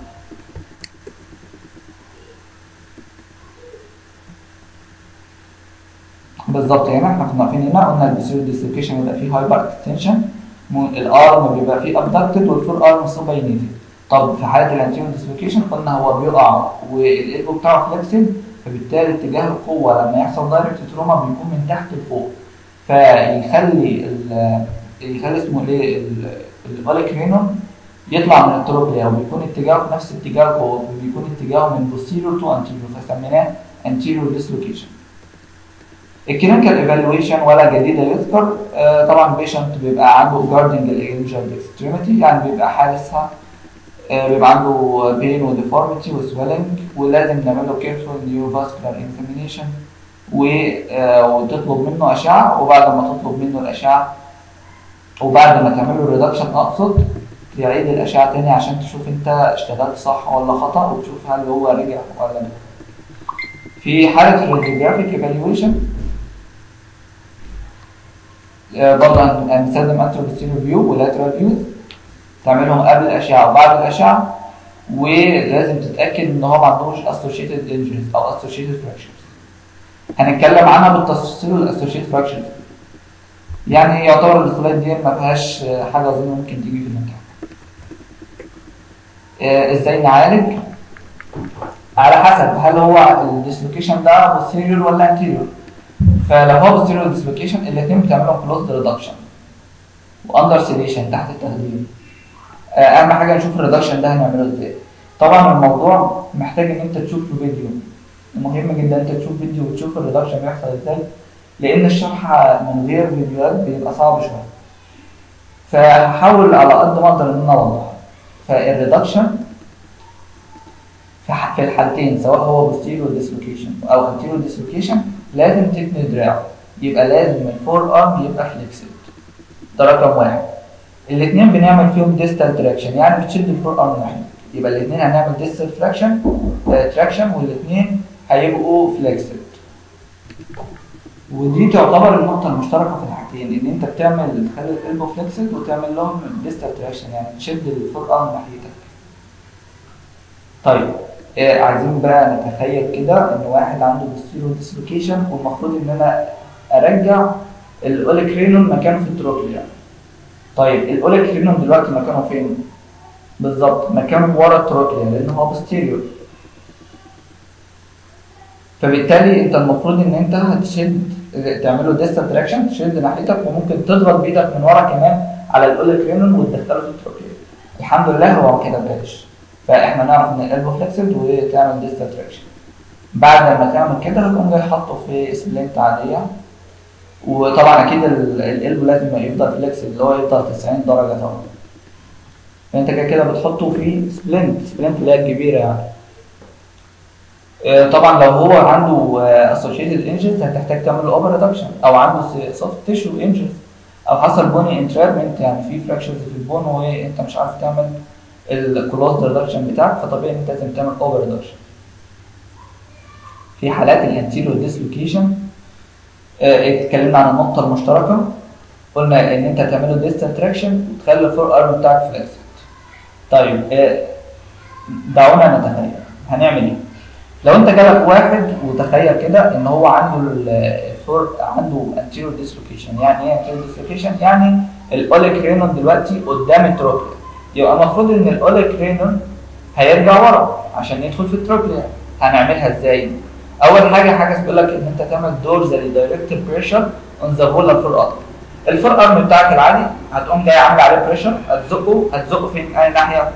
بالظبط هنا احنا كنا واقفين هنا قلنا البسيرو ديسلوكيشن بيبقى فيه هايبر اكستنشن الارم بيبقى فيه ابدكتد والفور ارم سوباينيتد طب في حاله الانتيريور ديسلوكيشن قلنا هو بيقع والالبو بتاعه فليكسد فبالتالي اتجاه القوه لما يحصل دايركت تروما بيكون من تحت لفوق فيخلي ال يخلي اسمه ايه الاوليك رينوم يطلع من التروبليا وبيكون اتجاهه في نفس اتجاه القوه وبيكون اتجاهه من posterior تو anterior فسميناه anterior dislocation الكلينيكال ايفالويشن ولا جديده يذكر آه طبعا البيشنت بيبقى عنده جاردنج الانجرد اكستريميتي يعني بيبقى حارسها آه بيبقى عنده بين وديفورميتي وسويلنج ولازم نعمل له كيرفول نيوفاسكولار اكزامينيشن وتطلب منه اشعه وبعد ما تطلب منه الاشعه وبعد ما تعمل له ريدكشن اقصد تعيد الاشعه تاني عشان تشوف انت اشتغلت صح ولا خطا وتشوف هل هو رجع ولا لا في حاله الراديوجرافيك ايفالويشن برضه هنستخدم انتروبستيريو فيو ولاترال فيوز تعملهم قبل الاشعه وبعد الاشعه ولازم تتاكد ان هو ما عندوش اسوشيتد انجريز او اسوشيتد فراكشرز هنتكلم عنها بالتفصيل الاسوشيتد فراكشرز يعني يعتبر السلايد دي ما فيهاش حاجه اظن ممكن تيجي في الامتحان ازاي نعالج على حسب هل هو الديسلوكيشن ده posterior ولا anterior فلو هو posterior dislocation الاثنين بتعملهم closed reduction واندر سيديشن تحت التخدير آه، اهم حاجه نشوف الريدكشن ده هنعمله ازاي طبعا الموضوع محتاج ان انت تشوف له فيديو مهم جدا انت تشوف فيديو وتشوف الريدكشن بيحصل ازاي لان الشرح من غير فيديوهات بيبقى صعب شويه فهحاول على قد ما اقدر ان انا اوضح فالريدكشن في ح- في الحالتين سواء هو posterior dislocation او anterior dislocation لازم تثني دراعه يبقى لازم الفور ارم يبقى فليكسد ده رقم واحد الاثنين بنعمل فيهم ديستال تراكشن يعني بتشد الفور ارم ناحيه يبقى الاثنين هنعمل ديستال تراكشن تراكشن والاثنين هيبقوا فليكسد ودي تعتبر النقطة المشتركة في الحاجتين إن أنت بتعمل تخلي القلب فليكسد وتعمل لهم ديستال تراكشن يعني تشد الفور ارم ناحيتك. طيب آه عايزين بقى نتخيل كده إن واحد عنده بوستيرو ديسلوكيشن والمفروض إن أنا أرجع الأوليكرينون مكانه في التروكليا. طيب الأوليكرينون دلوقتي مكانه فين؟ بالظبط مكانه ورا التروكليا لأن هو بوستيريور. فبالتالي انت المفروض ان انت هتشد تعمله ديستال تراكشن تشد ناحيتك وممكن تضغط بايدك من ورا كمان على الاوليكرينون وتدخله في التروكليا الحمد لله هو ما كتبهاش فاحنا نعرف ان القلب فليكسد وتعمل ديستال تراكشن بعد ما تعمل كده هتقوم جاي حاطه في سبلنت عاديه وطبعا اكيد ال- القلب لازم يفضل فليكسد اللي هو يفضل 90 درجه طبعا فانت كده كده بتحطه في سبلنت سبلنت اللي هي الكبيره يعني آه، طبعا لو هو عنده اسوشيتد انجز هتحتاج تعمل له اوفر ريدكشن او عنده سوفت تيشو انجز او حصل بوني انترابمنت يعني في فراكشرز في البون وانت مش عارف تعمل الكلوز ريدكشن بتاعك فطبيعي ان انت لازم تعمل اوفر ريدكشن في حالات الانتيريور ديسلوكيشن اتكلمنا عن النقطه المشتركه قلنا ان انت تعمله ديستال تراكشن وتخلي الفور ارم بتاعك فليكسد طيب آه، دعونا نتخيل هنعمل ايه لو انت جالك واحد وتخيل كده ان هو عنده الفور عنده anterior dislocation يعني ايه anterior dislocation يعني الاوليكرينون دلوقتي قدام التروكليا يبقى المفروض ان الاوليكرينون هيرجع ورا عشان يدخل في التروكليا هنعملها ازاي اول حاجه حاجه بتقول لك ان انت تعمل دورزالي دايركت بريشر اون ذا فولر فور ارم الفور ارم بتاعك العادي هتقوم جاي عامل عليه بريشر هتزقه هتزقه فين اي ناحيه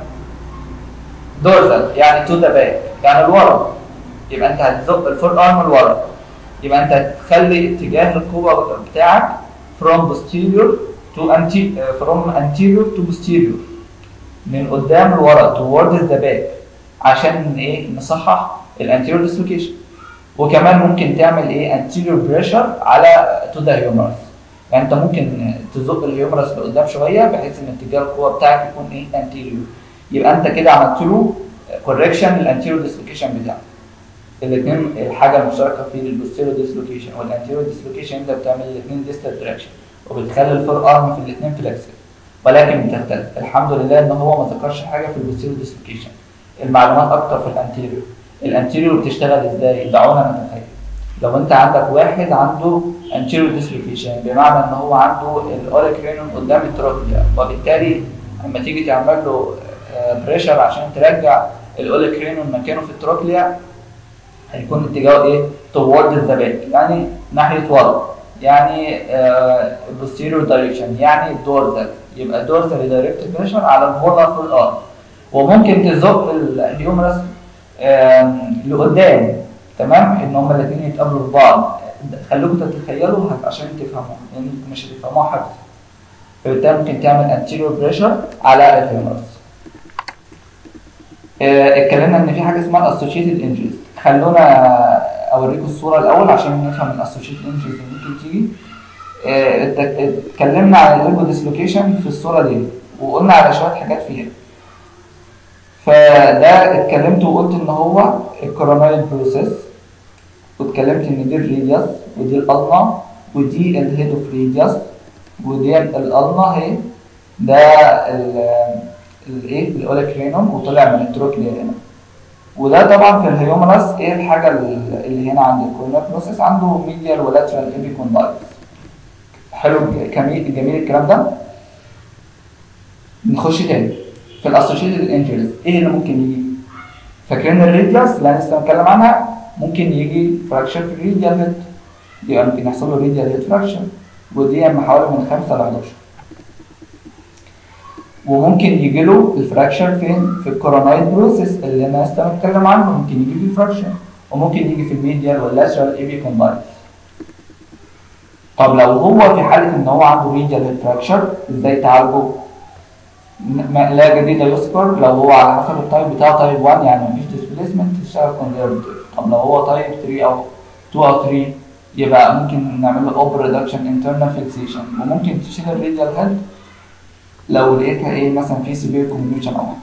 دورزال يعني تو ذا باك يعني لورا يبقى انت هتزق الفور ارم لورا يبقى انت هتخلي اتجاه القوه بتاعك from posterior to anti uh, from anterior to posterior من قدام لورا towards the back عشان ايه نصحح الانتيريور ديسلوكيشن وكمان ممكن تعمل ايه anterior pressure على to the humerus يعني انت ممكن تزق الهيومرس لقدام شويه بحيث ان اتجاه القوه بتاعك يكون ايه anterior يبقى انت كده عملت له correction الانتيريور ديسلوكيشن بتاعك الاثنين الحاجه المشتركه في البوستيريور ديسلوكيشن والانتيريور ديسلوكيشن انت بتعمل الاثنين ديستال تراكشن وبتخلي الفور ارم في الاثنين فلكسبل ولكن بتختلف الحمد لله ان هو ما ذكرش حاجه في البوستيريور ديسلوكيشن المعلومات اكتر في الانتيريور الانتيريور بتشتغل ازاي دعونا نتخيل لو انت عندك واحد عنده anterior dislocation بمعنى ان هو عنده الاوليكرينون قدام التروكليا وبالتالي لما تيجي تعمل له بريشر عشان ترجع الاوليكرينون مكانه في التروكليا هيكون اتجاهه ايه؟ toward the back يعني ناحيه ورا يعني آه posterior direction يعني dorsal يبقى dorsal direct pressure على الفولر في الارض وممكن تزق الهيومرس آه لقدام تمام ان هما الاثنين يتقابلوا في بعض خليكم تتخيلوا عشان تفهموا لان انتوا مش هتفهموها حفظ فبالتالي ممكن تعمل anterior pressure على الهيومرس آه، اتكلمنا ان في حاجه اسمها الاسوشيتد انجريز خلونا اوريكم الصوره الاول عشان نفهم الاسوشيتد انجريز اللي ممكن تيجي آه، ات- اتكلمنا على الليمبو ديسلوكيشن في الصوره دي وقلنا على شويه حاجات فيها فده اتكلمت وقلت ان هو الكورونايد بروسيس واتكلمت ان دي الريديوس ودي الالنا ودي الهيد اوف ريديوس ودي الالنا اهي ده ال- الايه الاوليكرينوم وطلع من التروكليا هنا وده طبعا في الهيومرس ايه الحاجه اللي هنا عند الكورونال بروسيس عنده ميديال ولاترال ايبيكوندايلز حلو جميل جميل الكلام ده نخش تاني في الاسوشيتد انجريز ايه اللي ممكن يجي فاكرين الريديوس اللي انا لسه بتكلم عنها ممكن يجي فراكشر في الريديال هيد يبقى ممكن يحصل له ريديال هيد فراكشر ودي من حوالي من 5 ل 11 وممكن يجي له الفراكشر فين؟ في الكورونايد بروسيس اللي انا لسه متكلم عنه ممكن يجي فيه فراكشر وممكن يجي في الميديال واللاترال ايبي كومباينز طب لو هو في حاله ان هو عنده ريديال هيد فراكشر ازاي تعالجه؟ ما لا جديد يذكر لو هو على حسب التايب بتاعه تايب 1 يعني مفيش ديسبيسمنت تشتغل كونزرفتيف طب لو هو تايب 3 او 2 او 3 يبقى ممكن نعمل له اوبر ريدكشن انترنال فيكسيشن وممكن تشيل الريديال هيد لو لقيتها ايه مثلا في سيفير كونفيوجن او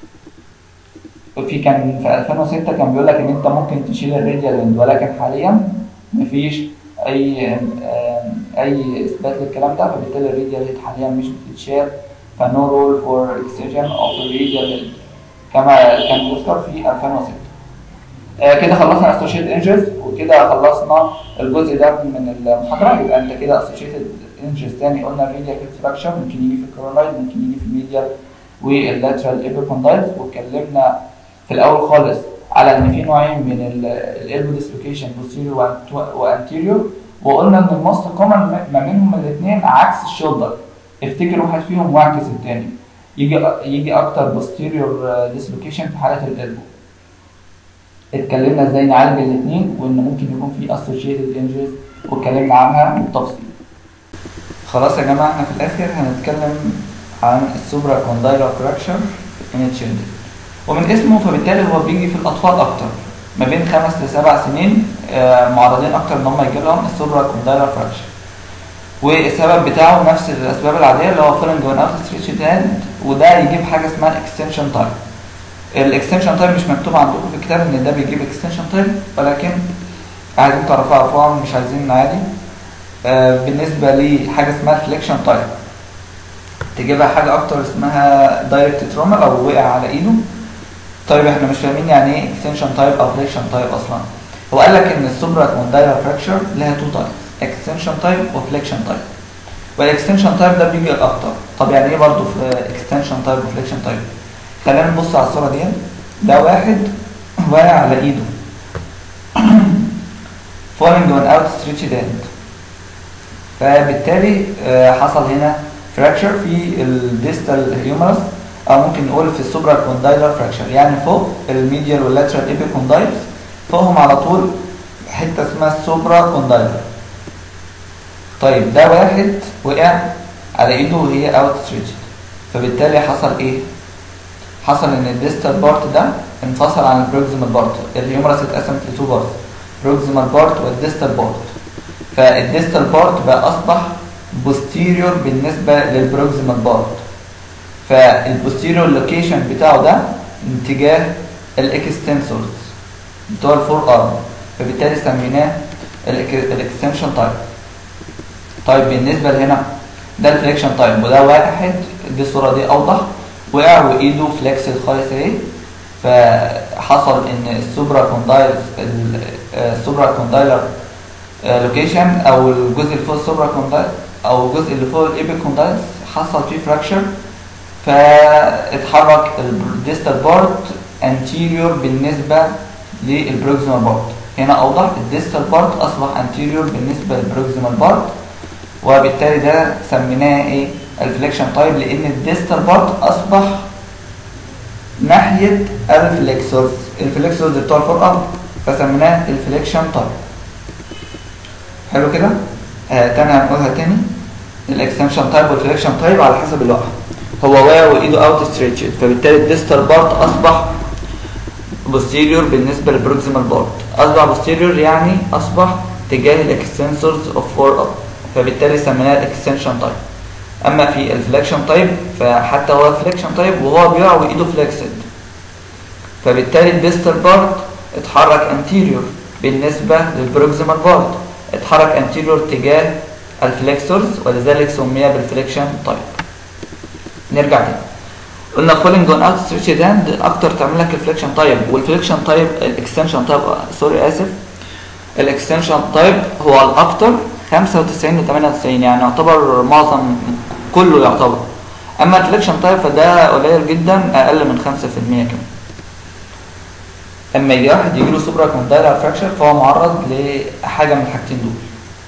حاجه في كان في 2006 كان بيقول لك ان انت ممكن تشيل الراديال اند ولكن حاليا مفيش اي آم، اي اثبات للكلام ده فبالتالي الراديال هيد حاليا مش بتتشال فنو رول فور اكسجن اوف الراديال هيد كما كان يذكر في 2006 آه كده خلصنا اسوشيتد انجز وكده خلصنا الجزء ده من المحاضره يبقى انت كده اسوشيتد انجز تاني قلنا الراديال هيد فراكشر ممكن يجي في الكورولايد ممكن يجي في الميديال واللاترال ايبيكوندايلز واتكلمنا في الاول خالص على ان في نوعين من الالبو ديسلوكيشن بوستيريور وانتيريور وقلنا ان الموست كومن ما بينهم الاثنين عكس الشولدر افتكر واحد فيهم واعكس الثاني يجي يجي اكتر بوستيريور ديسلوكيشن في حاله الالبو اتكلمنا ازاي نعالج الاثنين وان ممكن يكون في اسوشيتد انجريز واتكلمنا عنها بالتفصيل خلاص يا جماعه احنا في الاخر هنتكلم عن السوبرا كوندايلر فراكشر ان تشيلدرن ومن اسمه فبالتالي هو بيجي في الاطفال اكتر ما بين خمس لسبع سنين آه، معرضين اكتر ان هم يجي لهم السوبرا كوندايلر فراكشر والسبب بتاعه نفس الاسباب العاديه اللي هو فيلنج وان اوت ستريتش هاند وده يجيب حاجه اسمها اكستنشن تايم الاكستنشن تايم مش مكتوب عندكم في الكتاب ان ده بيجيب اكستنشن تايم ولكن عايزين تعرفوها ارقام مش عايزين عادي آه، بالنسبه لحاجه اسمها فليكشن تايم تجيبها حاجه اكتر اسمها دايركت تروما لو وقع على ايده طيب احنا مش فاهمين يعني ايه اكستنشن تايب او فليكشن تايب اصلا هو قال لك ان السوبرا كوندايلر فراكشر لها تو تايبس اكستنشن تايب وفليكشن تايب والاكستنشن تايب ده بيجي الاكتر طب يعني ايه برضه في اكستنشن تايب وفليكشن تايب خلينا نبص على الصوره دي ده واحد واقع على ايده falling on out stretched hand فبالتالي آه، حصل هنا فراكشر في الديستال هيومرس او ممكن نقول في السوبرا كوندايلر فراكشر يعني فوق الميديال واللاترال ايبيكوندايلز فوقهم على طول حته اسمها السوبرا كوندايلر طيب ده واحد وقع على ايده وهي اوت ستريتش فبالتالي حصل ايه حصل ان الديستال بارت ده انفصل عن البروكسيمال بارت الهيومرس اتقسمت لتو بارت بروكسيمال بارت والديستال بارت فالديستال بارت بقى اصبح بوستيريور بالنسبه للبروكسيمال بارت فالبوستيريور لوكيشن بتاعه ده اتجاه الاكستنسورز بتوع الفور ارم فبالتالي سميناه الاكستنشن تايب طيب بالنسبه لهنا ده الفليكشن تايب وده واحد دي الصوره دي اوضح وقع وايده فليكس خالص اهي فحصل ان السوبرا كوندايل السوبرا كوندايلر لوكيشن او الجزء اللي فوق السوبرا كوندايل او الجزء اللي فوق الايبيكوندايلز حصل فيه فراكشر فاتحرك الديستال بارت انتيريور بالنسبه للبروكسيمال بارت هنا اوضح الديستال بارت اصبح انتيريور بالنسبه للبروكسيمال بارت وبالتالي ده سميناه ايه الفليكشن تايب لان الديستال بارت اصبح ناحيه الفليكسورز الفليكسورز بتوع الفور ارم فسميناه الفليكشن تايب حلو كده آه تاني هنقولها تاني الاكستنشن تايب والفليكشن تايب على حسب الوقع هو واقع وايده اوت ستريتشد فبالتالي الديستال بارت اصبح بوستيريور بالنسبه للبروكسيمال بارت اصبح بوستيريور يعني اصبح تجاه الاكستنسورز اوف فور اب فبالتالي سميناه الاكستنشن تايب اما في الفليكشن تايب فحتى هو فليكشن تايب وهو بيقع وايده فليكسد فبالتالي الديستال بارت اتحرك انتيريور بالنسبه للبروكسيمال بارت اتحرك انتيريور تجاه الفليكسورز ولذلك سمي بالفليكشن تايب نرجع تاني قلنا فولينج اون اوت ستريتش هاند اكتر تعمل لك الفليكشن تايب والفليكشن تايب الاكستنشن تايب سوري اسف الاكستنشن تايب هو الاكتر 95 ل 98 يعني يعتبر معظم كله يعتبر اما الفليكشن تايب فده قليل جدا اقل من 5% كمان اما يجي واحد يجي له سوبرا كوندايلر فراكشر فهو معرض لحاجه من الحاجتين دول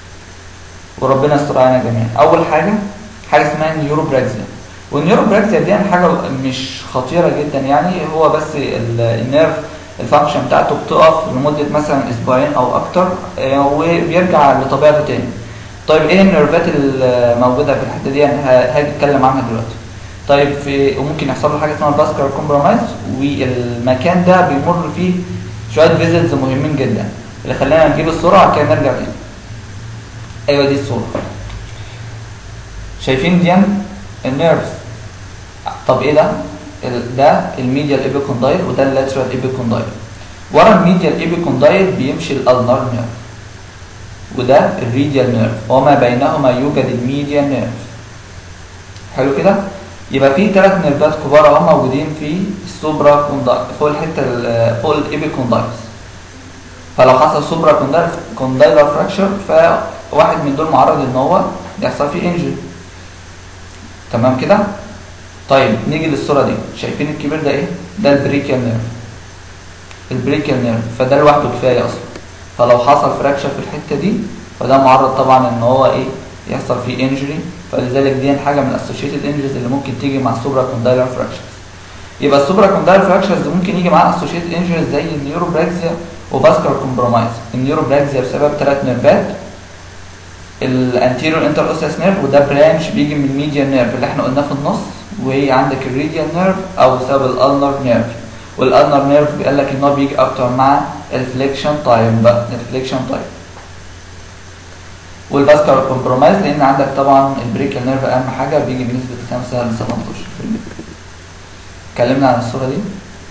وربنا يستر علينا جميعا اول حاجه حاجه اسمها نيوروبراكسيا والنيوروبراكسيا دي يعني حاجه مش خطيره جدا يعني هو بس ال- النيرف الفانكشن بتاعته بتقف لمده مثلا اسبوعين او اكتر آه، وبيرجع لطبيعته تاني طيب ايه النيرفات الموجوده في الحته دي يعني ه- هاجي اتكلم عنها دلوقتي طيب في وممكن يحصل له حاجه اسمها الباسكر كومبرومايز والمكان ده بيمر فيه شويه فيزلز مهمين جدا اللي خلانا نجيب الصوره وبعد كده نرجع تاني ايوه دي الصوره شايفين دي النيرفز طب ايه ده ال- ده الميديال ايبيكوندايل وده اللاترال ايبيكوندايل ورا الميديال ايبيكوندايل بيمشي الالنار نيرف وده الريديال نيرف وما بينهما يوجد الميديال نيرف حلو كده يبقى في ثلاث نيرفات كبار اهو موجودين في السوبرا كوندايل فوق الحته ال- فوق الايبيكوندايلز فلو حصل سوبرا كوندايلر فراكشر فواحد من دول معرض ان هو يحصل فيه انجري تمام كده طيب نيجي للصوره دي شايفين الكبير ده ايه ده البريكيال نيرف البريكيال نيرف فده لوحده كفايه اصلا فلو حصل فراكشر في الحته دي فده معرض طبعا ان هو ايه يحصل فيه انجري فلذلك دي حاجه من الاسوشيتد انجريز اللي ممكن تيجي مع السوبرا كوندايلر فراكشرز يبقى السوبرا كوندايلر فراكشرز ممكن يجي معاها اسوشيتد انجريز زي النيوروبراكسيا وفاسكولار كومبرومايز النيوروبراكسيا بسبب ثلاث نيرفات الانتيريور انتر اوسيس نيرف وده برانش بيجي من الميديال نيرف اللي احنا قلناه في النص وعندك الريديال نيرف او بسبب الالنر نيرف والالنر نيرف بيقول لك ان هو بيجي اكتر مع الفليكشن تايم بقى الفليكشن تايم والفاسكولار كومبرومايز لان عندك طبعا البريكال نيرف اهم حاجه بيجي بنسبه 5 ل 17% اتكلمنا عن الصوره دي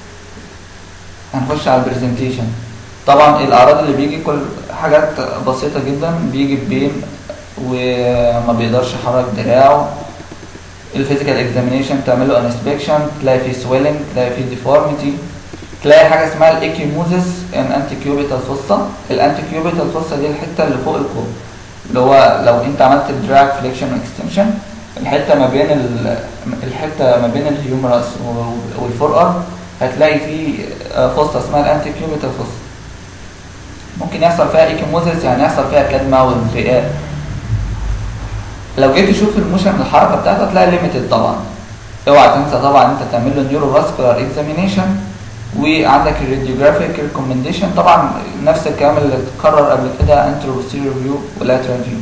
هنخش على البرزنتيشن طبعا الاعراض اللي بيجي كل حاجات بسيطه جدا بيجي ببين وما بيقدرش يحرك دراعه الفيزيكال اكزامينيشن تعمل له انسبكشن تلاقي فيه سويلنج تلاقي فيه ديفورميتي تلاقي حاجه اسمها الايكيموزيس ان انتي كيوبيتال فوسا الانتي كيوبيتال فوسا دي الحته اللي فوق الكوع اللي هو لو انت عملت الدراج فليكشن واكستنشن الحته ما بين ال- الحته ما بين الهيومرس والفور ارم هتلاقي في فوسا اسمها الانتي كيوبيتال فوسا ممكن يحصل فيها ايكيموزيس يعني يحصل فيها كدمه وانفئات لو جيت تشوف الموشن الحركه بتاعته هتلاقي ليميتد طبعا اوعى تنسى طبعا انت تعمل له نيورو فاسكولار اكزامينيشن وعندك الراديوجرافيك ريكومنديشن طبعا نفس الكلام اللي اتكرر قبل كده انترو بوستيريور فيو ولاترال فيو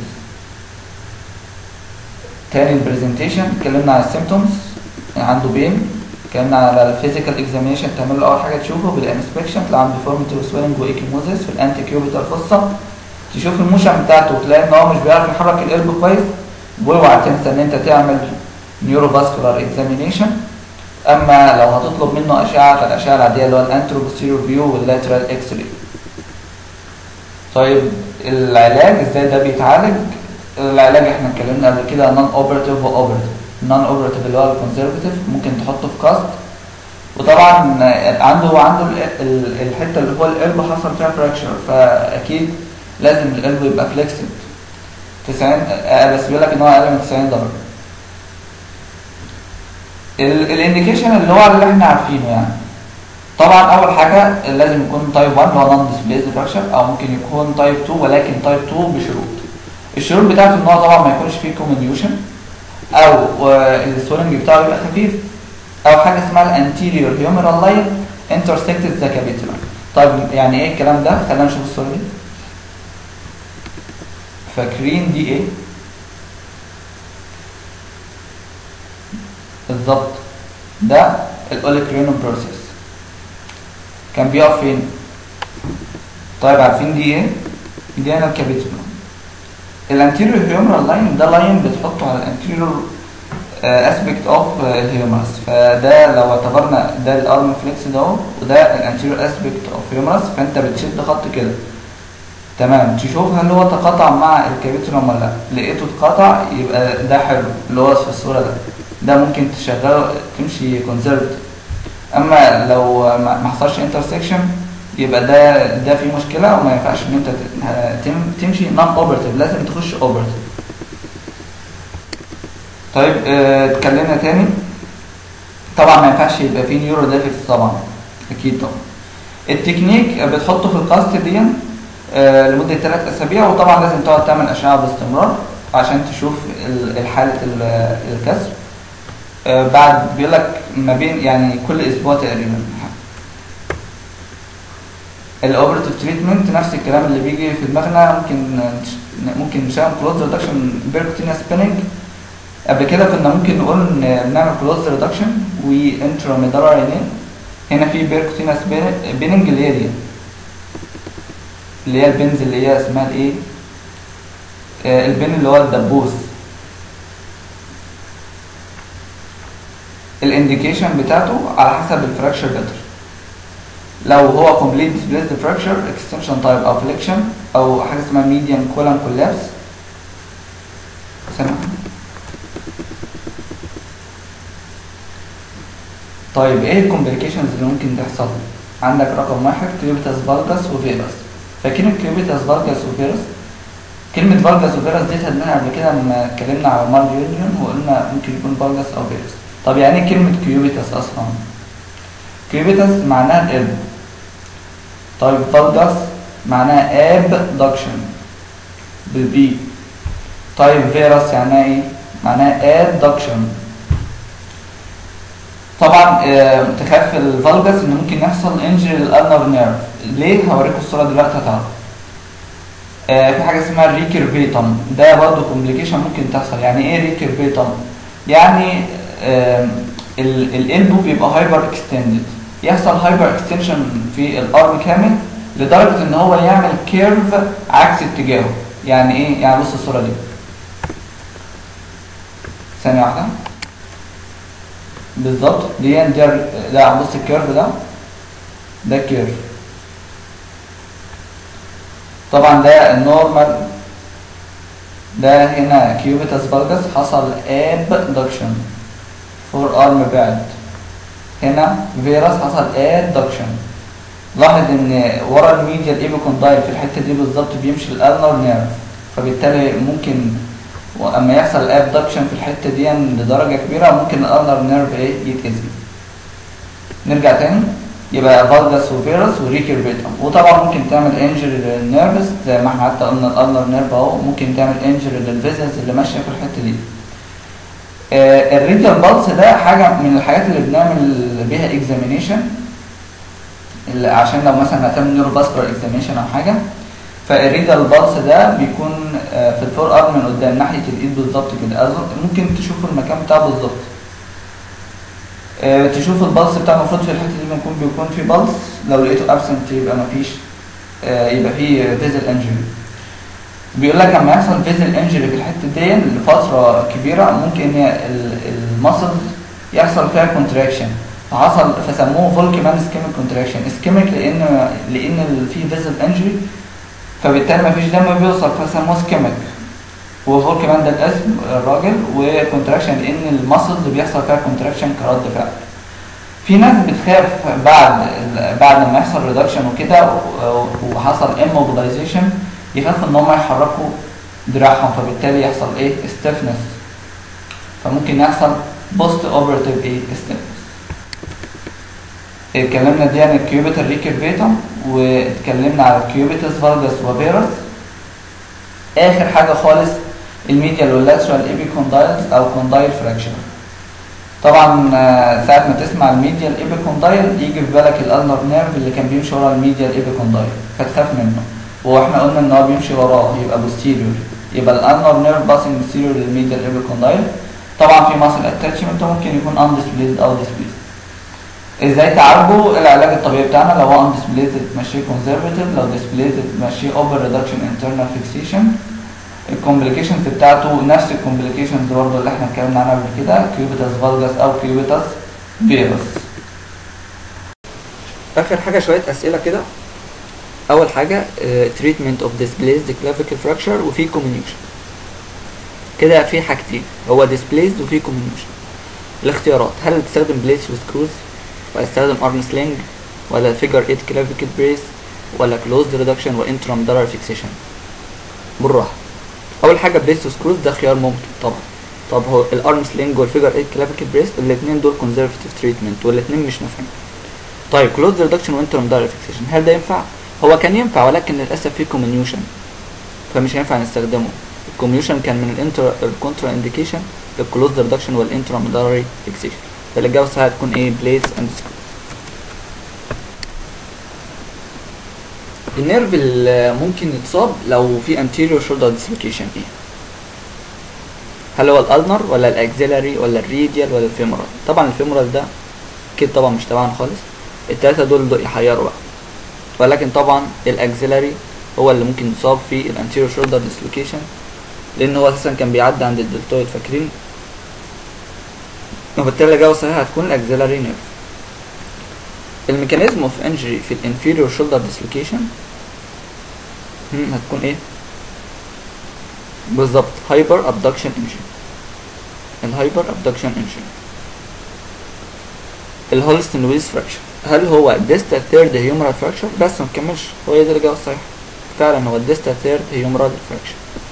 تاني البرزنتيشن اتكلمنا على السيمتومز عنده بين اتكلمنا على الفيزيكال اكزامينيشن تعمل له اول حاجه تشوفه بالانسبكشن تلاقي عنده ديفورميتي وسويلنج وايكيموزيس في الانتي كيوبيتال فوسا تشوف الموشن بتاعته تلاقي ان هو مش بيعرف يحرك القلب كويس واوعى تنسى ان انت تعمل نيورو فاسكولار اكزامينيشن اما لو هتطلب منه اشعه فالاشعه العاديه اللي هو الانترو بوستيريور فيو واللاترال اكس راي طيب العلاج ازاي ده بيتعالج العلاج احنا اتكلمنا قبل كده نون اوبراتيف واوبراتيف نون اوبراتيف اللي هو الكونسرفتيف ممكن تحطه في كاست وطبعا عنده عنده ال- ال- الحته اللي هو القلب حصل فيها فراكشر فاكيد لازم القلب يبقى فليكسد 90 آه، بس بيقول لك ان هو اقل من 90 درجه الانديكيشن اللي هو اللي احنا عارفينه يعني طبعا اول حاجه لازم يكون تايب 1 اللي هو نون ديسبليز فراكشر او ممكن يكون تايب 2 ولكن تايب 2 بشروط الشروط بتاعته ان هو طبعا ما يكونش فيه كومينيوشن او آه، السويلنج بتاعه يبقى خفيف او حاجه اسمها الانتيريور هيومرال لاين انترسكتد ذا كابيتولا طيب يعني ايه الكلام ده خلينا نشوف الصوره دي فاكرين دي ايه بالظبط ده الاوليكرينوم بروسيس كان بيقف فين طيب عارفين دي ايه دي هنا الكابيتولا الانتيريور هيومرال لاين ده لاين بتحطه على الانتيريور اسبكت اوف الهيومرس فده لو اعتبرنا ده الارم فليكس ده اهو وده الانتيريور اسبكت اوف هيومرس فانت بتشد خط كده تمام تشوف هل هو تقاطع مع الكابيتولم ولا لا لقيته اتقطع يبقى ده حلو اللي هو في الصوره ده ده ممكن تشغله تمشي كونسرفتيف اما لو ما ما حصلش انترسكشن يبقى ده ده في مشكله وما ينفعش ان انت ت- تم- تمشي نون اوبرتيف لازم تخش اوبرتيف طيب آه، اتكلمنا تاني طبعا ما ينفعش يبقى فيه نيورو ديفكس طبعا اكيد طبعا التكنيك بتحطه في القاست دي آه، لمده ثلاث اسابيع وطبعا لازم تقعد تعمل اشعه باستمرار عشان تشوف ال- الحالة ال- الكسر آه، بعد بيقول لك ما بين يعني كل اسبوع تقريبا الاوبرتيف تريتمنت نفس الكلام اللي بيجي في دماغنا ممكن نش- ممكن نشتغل كلوز ريدكشن بيركوتينا سبيننج قبل كده كنا ممكن نقول ن- نعمل كلوز ريدكشن وانتراميدالار عينين هنا في بيركوتينا سبيننج اللي هي دي اللي هي البنز اللي هي اسمها الايه آه، البن اللي هو الدبوس الانديكيشن بتاعته على حسب الفراكشر باتر لو هو complete displaced fracture extension type او flexion او حاجه اسمها median column collapse سامع طيب ايه الكومبليكيشنز اللي ممكن تحصل عندك رقم واحد كريبيتاس فالجاس وفيروس فاكرين كريبيتاس فالجاس وفيروس كلمة فالجاس وفيروس دي خدناها قبل كده لما اتكلمنا على مال يونيون وقلنا ممكن يكون فالجاس او فيروس طب يعني ايه كلمة كيوبيتاس اصلا كيوبيتاس معناها القلب طيب فالجاس معناها ابدكشن بالبي طيب فيروس يعني ايه معناها ادكشن طبعا آه، تخاف الفالجاس ان ممكن يحصل انجري للالنر نيرف ليه هوريكم الصوره دلوقتي هتعرف آه، في حاجه اسمها الريكيرفيتم ده برضه كومبليكيشن ممكن تحصل يعني ايه ريكيرفيتم يعني آه، ال- الالبو بيبقى هايبر اكستندد يحصل هايبر اكستنشن في الارم كامل لدرجه ان هو يعمل كيرف عكس اتجاهه يعني ايه يعني بص الصوره دي ثانيه واحده بالظبط دي ده ده بص الكيرف ده ده الكيرف طبعا ده النورمال ده هنا كيوبيتاس فالجاس حصل ابدكشن فور ارم بعد هنا فيروس حصل ادكشن لاحظ ان ورا الميديال ايبيكوندايل في الحته دي بالظبط بيمشي الالنر نيرف فبالتالي ممكن واما يحصل الابدكشن في الحته دي لدرجه كبيره ممكن الالنر نيرف ايه يتاذي نرجع تاني يبقى فالجاس وفيروس وريكيرفيتم وطبعا ممكن تعمل انجري للنيرفز زي ما احنا حتى قلنا الالنر نيرف اهو ممكن تعمل انجري للفيزلز اللي ماشيه في الحته دي آه الريديال بالس ده حاجه من الحاجات اللي بنعمل بيها اكزامينيشن عشان لو مثلا هتعمل نيورو باسكولار اكزامينيشن او حاجه فالريدال بالس ده بيكون آه، في الفور ارم من قدام ناحيه الايد بالظبط كده أظن ممكن تشوفوا المكان بتاعه بالظبط آه، تشوف البلس بتاع المفروض في الحته دي بيكون بيكون في بلس لو لقيته ابسنت يبقى مفيش آه، يبقى في فيزل انجري بيقول لك لما يحصل فيزل انجري في الحته دي لفتره كبيره ممكن هي المسلز يحصل فيها كونتراكشن فحصل فسموه فولكمان اسكيميك كونتراكشن اسكيميك لان لان ال- في فيزل انجري فبالتالي مفيش دم بيوصل فسموه اسكيميك وفولكمان ده الاسم الراجل وكونتراكشن لان المسلز بيحصل فيها كونتراكشن كرد فعل في ناس بتخاف بعد بعد ما يحصل ريدكشن وكده و- وحصل immobilization يخاف ان هم يحركوا دراعهم فبالتالي يحصل ايه stiffness فممكن يحصل post operative ايه stiffness اتكلمنا دي عن الكيوبيتال ريكيرفيتم واتكلمنا على الكيوبيتس فالجاس وفيروس اخر حاجه خالص الميديال واللاترال ايبيكوندايلز او كوندايل فراكشر طبعا آه، ساعة ما تسمع الميديال ايبيكوندايل يجي في بالك الالنر نيرف اللي كان بيمشي ورا الميديال ايبيكوندايل فتخاف منه واحنا قلنا ان هو بيمشي وراه يبقى بوستيريور يبقى الالنر نيرف باسنج بوستيريور للميديال ايبيكوندايل طبعا في ماسل اتاتشمنت ممكن يكون ان ديسبليد او ديسبليد ازاي تعالجه العلاج الطبيعي بتاعنا لو هو ان ديسبليد تمشيه كونزرفاتيف لو ديسبليد تمشيه اوفر ريدكشن انترنال فيكسيشن الكومبليكيشنز بتاعته نفس الكومبليكيشنز برضه اللي احنا اتكلمنا عنها قبل كده كيوبيتاس فالجاس او كيوبيتاس فيروس اخر حاجه شويه اسئله كده اول حاجه تريتمنت اوف displaced clavicle fracture وفي comminution كده في حاجتين هو displaced وفي comminution الاختيارات هل تستخدم بليس وسكروز ولا تستخدم ارم سلينج ولا فيجر 8 clavicle brace ولا closed reduction وانترامدالار fixation بالراحه اول حاجه بليس وسكروز ده خيار ممكن طبعا طب هو الارم سلينج والفيجر 8 clavicle brace الاثنين دول conservative treatment والاثنين مش نافعين طيب كلوز ريدكشن وانترم دايركت فيكسيشن هل ده ينفع؟ هو كان ينفع ولكن للاسف فيه كومينيوشن فمش هينفع نستخدمه الكوميوشن كان من الانتر الكونترا انديكيشن الكلوز ريدكشن والانترا ميدالري فيكسيشن فالاجابه الصحيحه هتكون ايه بليس اند سكرو النيرف اللي ممكن يتصاب لو في anterior shoulder dislocation ايه هل هو الالنر ولا الاكزيلاري ولا الريديال ولا الفيمورال طبعا الفيمورال ده اكيد طبعا مش تبعنا خالص التلاتة دول دول يحيروا بقى ولكن طبعا الاكزيلاري هو اللي ممكن يصاب في الانتيريور شولدر ديسلوكيشن لان هو اساسا كان بيعدي عند الدلتويد فاكرين وبالتالي الاجابه الصحيحه هتكون الاكزيلاري نيرف الميكانيزم اوف انجري في الانفيريور شولدر ديسلوكيشن هتكون ايه بالظبط هايبر ابدكشن انجري الهايبر ابدكشن انجري الهولستن ويز فراكشر هل هو ديستال ثيرد هيومرال فراكشر بس ما تكملش هو دي الاجابه الصحيحه فعلا هو الديستال ثيرد هيومرال فراكشر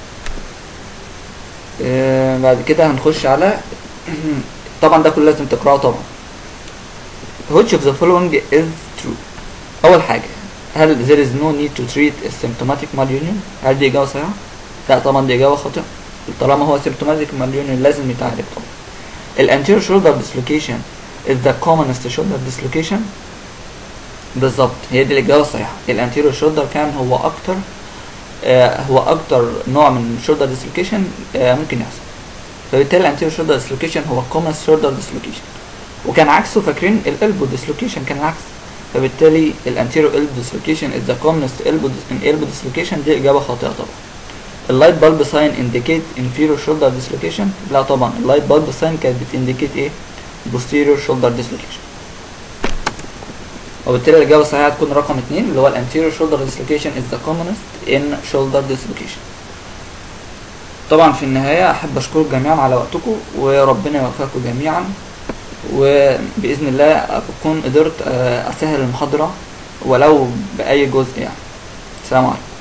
آه بعد كده هنخش على طبعا ده كله لازم تقراه طبعا which of the following is true اول حاجه هل there is no need to treat a symptomatic malunion هل دي اجابه صحيحه لا طبعا دي اجابه خاطئه طالما هو symptomatic malunion لازم يتعالج طبعا الانتيريور shoulder dislocation is the commonest shoulder dislocation بالظبط هي دي الاجابه الصحيحه الانتيريور شولدر كان هو اكتر آه هو اكتر نوع من الشولدر ديسلوكيشن آه ممكن يحصل فبالتالي الانتيريور شولدر ديسلوكيشن هو commonest shoulder dislocation وكان عكسه فاكرين الالبو ديسلوكيشن كان العكس فبالتالي الانتيريور البو ديسلوكيشن is the commonest elbow in elbow dislocation دي اجابه خاطئه طبعا اللايت بالب ساين indicate inferior shoulder dislocation لا طبعا اللايت بالب ساين كانت بتindicate ايه posterior shoulder dislocation وبالتالي الإجابة الصحيحة هتكون رقم اتنين اللي هو الانتيريور shoulder dislocation is the commonest in shoulder dislocation طبعا في النهاية أحب أشكركم جميعا على وقتكم وربنا يوفقكم جميعا وبإذن الله أكون قدرت أسهل المحاضرة ولو بأي جزء يعني السلام عليكم